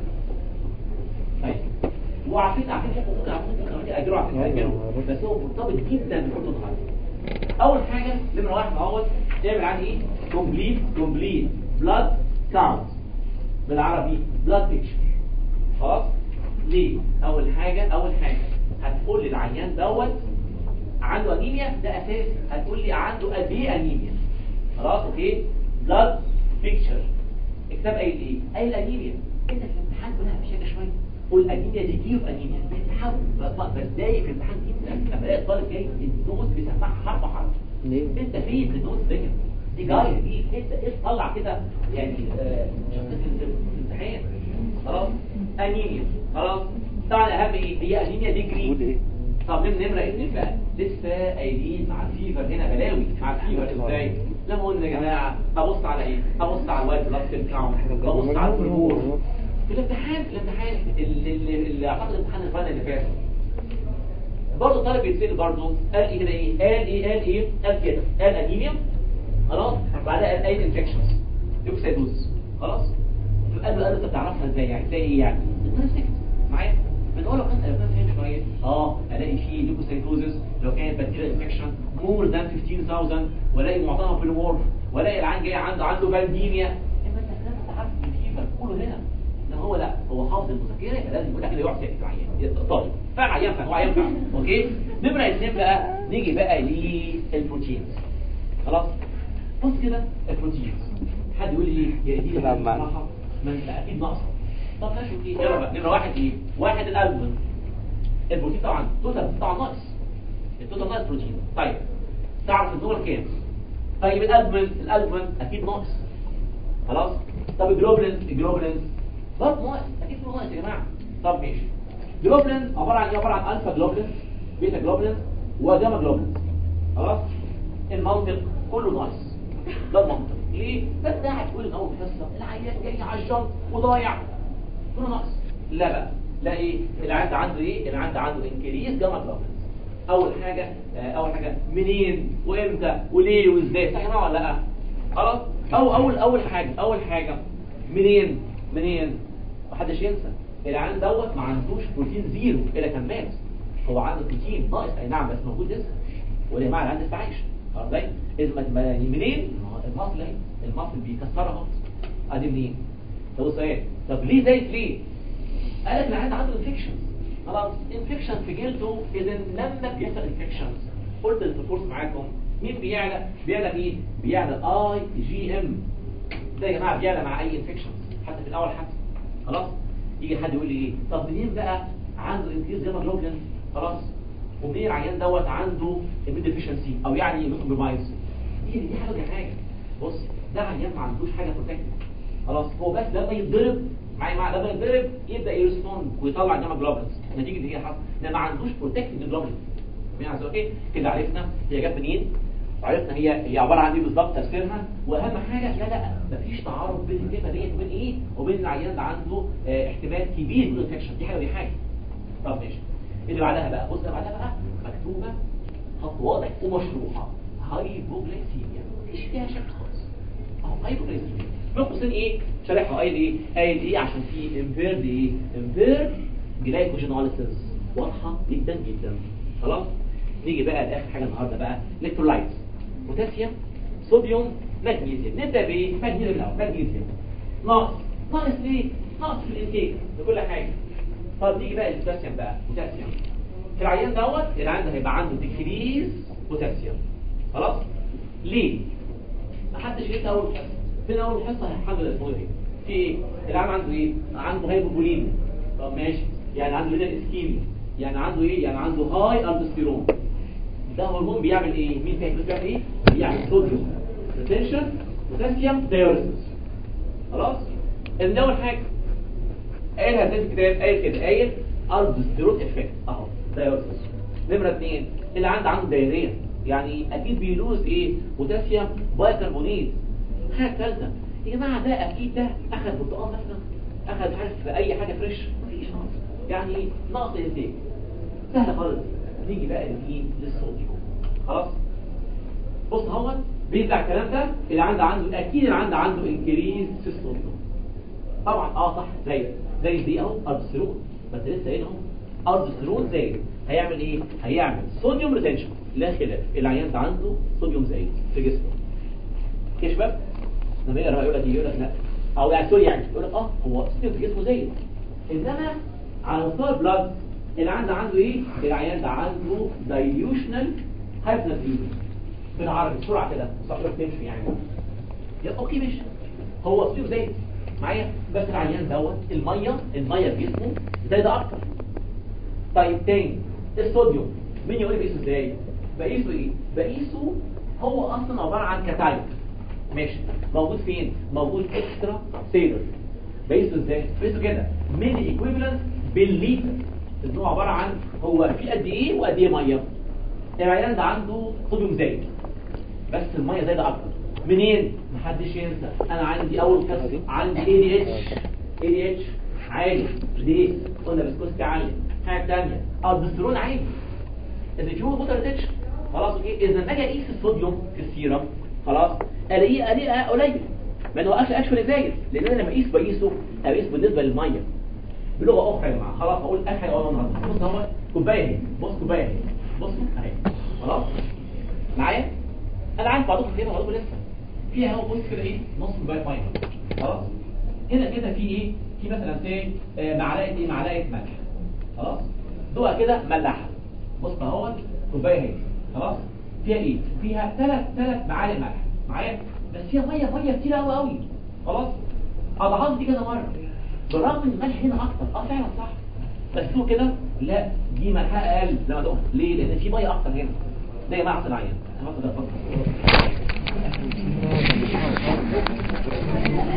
طيب وعارفين عارفين ممكن ممكن ممكن اجروا على فكره أجروا. بس هو مرتبط جدا بكل النهارده اول حاجه نمره واحد اهوت تعمل عن ايه كومبليت كومبليت بلاد كاونت بالعربي بلاد بيكتشر خلاص ليه اول حاجه اول حاجه هتقول للعيان دوت عنده انيميا ده اساسي هتقول لي عنده قد ايه انيميا خلاص اوكي بلاد بيكتشر الكتاب قايل ايه قايل انيميا انت في الامتحان كلها بشكل شويه قول انيميا دي كيف انيميا بتحاول بتضايق في الامتحان جدا لما الاقي الطالب جاي النوت بيسمعها حرف حرف ليه؟ انت فين في النوت دي دي جايه دي انت ايه تطلع كده يعني آه، شخصيه الامتحان خلاص انيميا خلاص طبعا اهم ايه هي انيميا دي قول جرين ايه؟ طب نم- نمرة اتنين بقى لسه قايلين مع الفيفر هنا بلاوي مع الفيفر ازاي لما قلنا يا جماعه ابص على ايه ابص على الوايت بلاد سيل كاونت ابص على الهرمون في الامتحان في الامتحان اللي, اللي, اللي اعتقد الامتحان الفاينل اللي فات برضه الطالب بيتسال برضه قال ايه هنا ايه قال ايه قال ايه قال كده قال انيميا خلاص بعدها قال اي انفكشنز لوكسيدوز خلاص قال له قال له انت بتعرفها ازاي يعني زي ايه يعني الطالب سكت معايا بنقول لو كان لو كان فاهم شويه اه الاقي فيه ليوكوسيتوزس لو كانت بكتيريا انفكشن مور ذان 15000 والاقي معظمها بوليمورف والاقي العيان جاي عنده عنده فالديميا اما انت كده انت عارف الفيفر كله هنا ان هو لا هو حافظ المذاكره يبقى لازم يقول لك كده يحسن العيان طيب فاهم عيان فاهم هو عيان فاهم اوكي نمره اثنين بقى نيجي بقى للبروتينز خلاص بص كده البروتينز حد يقول لي يا دي تلعب معنا. بصراحه ما انت اكيد ناقصه طب ماشي اوكي يلا بقى نمره واحد ايه واحد الالبومين البروتين طبعا توتال طبعا ناقص التوتال ناقص بروتين طيب تعرف النور كام طيب الالبومين الالبومين اكيد ناقص خلاص طب الجلوبلين الجلوبلين برضه ناقص اكيد في ناقص يا جماعه طب ماشي جلوبلين عباره عن ايه عباره عن الفا جلوبلين بيتا جلوبلين وجاما جلوبلين خلاص المنطق كله ناقص ده المنطق ليه بس قاعد تقول ان اول حصه العيان جاي على الجنط وضايع كله ناقص لا بقى لا ايه العيان عنده ايه العيان عنده انكريز جاما جلوبلين اول حاجه آه، اول حاجه منين وامتى وليه وازاي صح يا جماعه ولا لا خلاص او اول اول حاجه اول حاجه منين منين محدش ينسى العيان دوت ما عندوش بروتين زيرو الى كان مات هو عنده بروتين ناقص اي نعم بس موجود لسه وده معنى العيان لسه عايش خلاص ازاي اذا ما- ما- يعني منين المصل اهي المصل بيكسرها اهو ادي منين طب السؤال طب ليه زيت ليه قال لك العيان عنده انفكشن خلاص انفكشن في جلده اذا لما بيحصل انفكشن قلت الكورس معاكم مين بيعلى بيعلى مين بيعلى اي جي ام ده يا جماعه بيعلى مع اي انفكشن حتى في الاول حتى خلاص يجي حد يقول لي ايه طب منين بقى عنده انكريز جاما جلوبلين خلاص ومنين العيان دوت عنده امين ديفيشنسي او يعني كومبرومايز دي دي حاجه ودي حاجه بص ده عيان ما عندوش حاجه بروتكتيف خلاص هو بس لما يتضرب معايا مع لما يتضرب يبدا يرسبوند ويطلع جاما جلوبلينز نتيجه دي حصل ده ما عندوش بروتكتيف جلوبلين يعني اوكي كده عرفنا هي جت منين عرفنا هي هي عباره عن ايه بالظبط تفسيرها واهم حاجه لا لا مفيش تعارض بين الكلمه ديت وبين ايه وبين العيان اللي عنده آه احتمال كبير من الانفكشن دي حاجه ودي حاجه طب ماشي اللي بعدها بقى بص اللي بعدها بقى مكتوبه خط واضح ومشروحه هايبوغليسيميا مفيش فيها شك خالص اهو هايبوغليسيميا من قوسين ايه شارحها قايل ايه قايل ايه عشان في امبيرد ايه امبيرد جلايكوجينوليسيس واضحه جدا جدا خلاص نيجي بقى لاخر حاجه النهارده بقى الكترولايتس بوتاسيوم صوديوم مغنيسيوم نبدا بايه مغنيسيوم الاول مغنيسيوم ناقص ناقص ليه ناقص في الانتيك في كل حاجه طب نيجي بقى البوتاسيوم بقى بوتاسيوم في العيان دوت العيان ده هيبقى عنده ديكريز بوتاسيوم خلاص ليه محدش لسه اول حصه فين اول حصه هيحدد اسمه ايه في ايه العيان عنده ايه عنده هايبوبوليميا طب ماشي يعني عنده هنا اسكيميا يعني عنده ايه يعني عنده هاي الدوستيرون ده هرمون بيعمل ايه مين فاهم بيعمل ايه بيعمل صوديوم ريتنشن بوتاسيوم دايوريسيس خلاص ان اول حاجه قايلها في الكتاب قايل كده قايل الدوستيرون افكت اهو دايوريسيس نمره اثنين اللي عنده عنده دايريه يعني اكيد بيلوز ايه بوتاسيوم بايكربونات حاجه ثالثه يا جماعه ده اكيد ده اخذ برتقال مثلا اخذ عارف اي حاجه فريش مفيش خالص يعني نقص انتاج سهل خالص نيجي بقى لمين للصوديوم خلاص بص هو بيرجع الكلام ده اللي عنده عنده اكيد اللي عنده عنده انكريز في الصوديوم طبعا اه صح زي زي دي اهو اربسترون بس لسه قايل اهو اربسترون زي هيعمل ايه هيعمل صوديوم ريتنشن لا خلاف العيان ده عنده صوديوم زايد في جسمه يا شباب لما يقرا يقول لك يقول لك لا او يعني سوري يعني يقول لك اه هو صوديوم في جسمه زايد انما على مستوى البلاد اللي عنده عنده ايه العيان ده عنده دايليوشنال هايبناتيزم بالعربي بسرعه كده صحيح تمشي يعني يا اوكي ماشي هو صوديوم زايد معايا بس العيان دوت الميه الميه في جسمه زايده اكتر طيب تاني الصوديوم مين يقول لي بقيسه ازاي بقيسه ايه بقيسه هو اصلا عباره عن كتايب ماشي موجود فين موجود اكسترا سيلر بقيسه ازاي بقيسه كده ميلي ايكويفالنت بالليتر ان هو عباره عن هو في قد ايه وقد ايه ميه العيان ده عنده صوديوم زايد بس الميه زايده اكتر منين محدش ينسى انا عندي اول كسر عندي اي دي اتش اي دي اتش عالي ليه قلنا بسكوستي عالي حاجه ثانيه الدسترون عالي الريجيوم بوتر ريتنشن خلاص اوكي اذا لما اجي اقيس الصوديوم في السيرم خلاص الاقيه الاقيه قليل ما هو اكشن اكشن زايد لان انا لما اقيس بقيسه اقيس بالنسبه للميه بلغه اخرى يا جماعه خلاص اقول اخر اول النهارده بص هو كوبايه اهي بص كوبايه اهي بص اهي خلاص معايا انا عارف بعضكم فيها بعضكم لسه فيها اهو بص كده ايه نص كوبايه ميه خلاص هنا كده في ايه في مثلا سي معلقه ايه معلقه ملح خلاص دوقه كده ملحه بص اهو كوبايه اهي خلاص فيها ايه فيها ثلاث ثلاث معالق ملح معايا بس فيها ميه ميه كتير قوي قوي خلاص اضعاف دي كده مره بالرغم ان الملح هنا اكتر اه فعلا صح بس هو كده لا دي ملحها اقل زي ما تقول ليه لان في ميه اكتر هنا ده يا جماعه صناعيه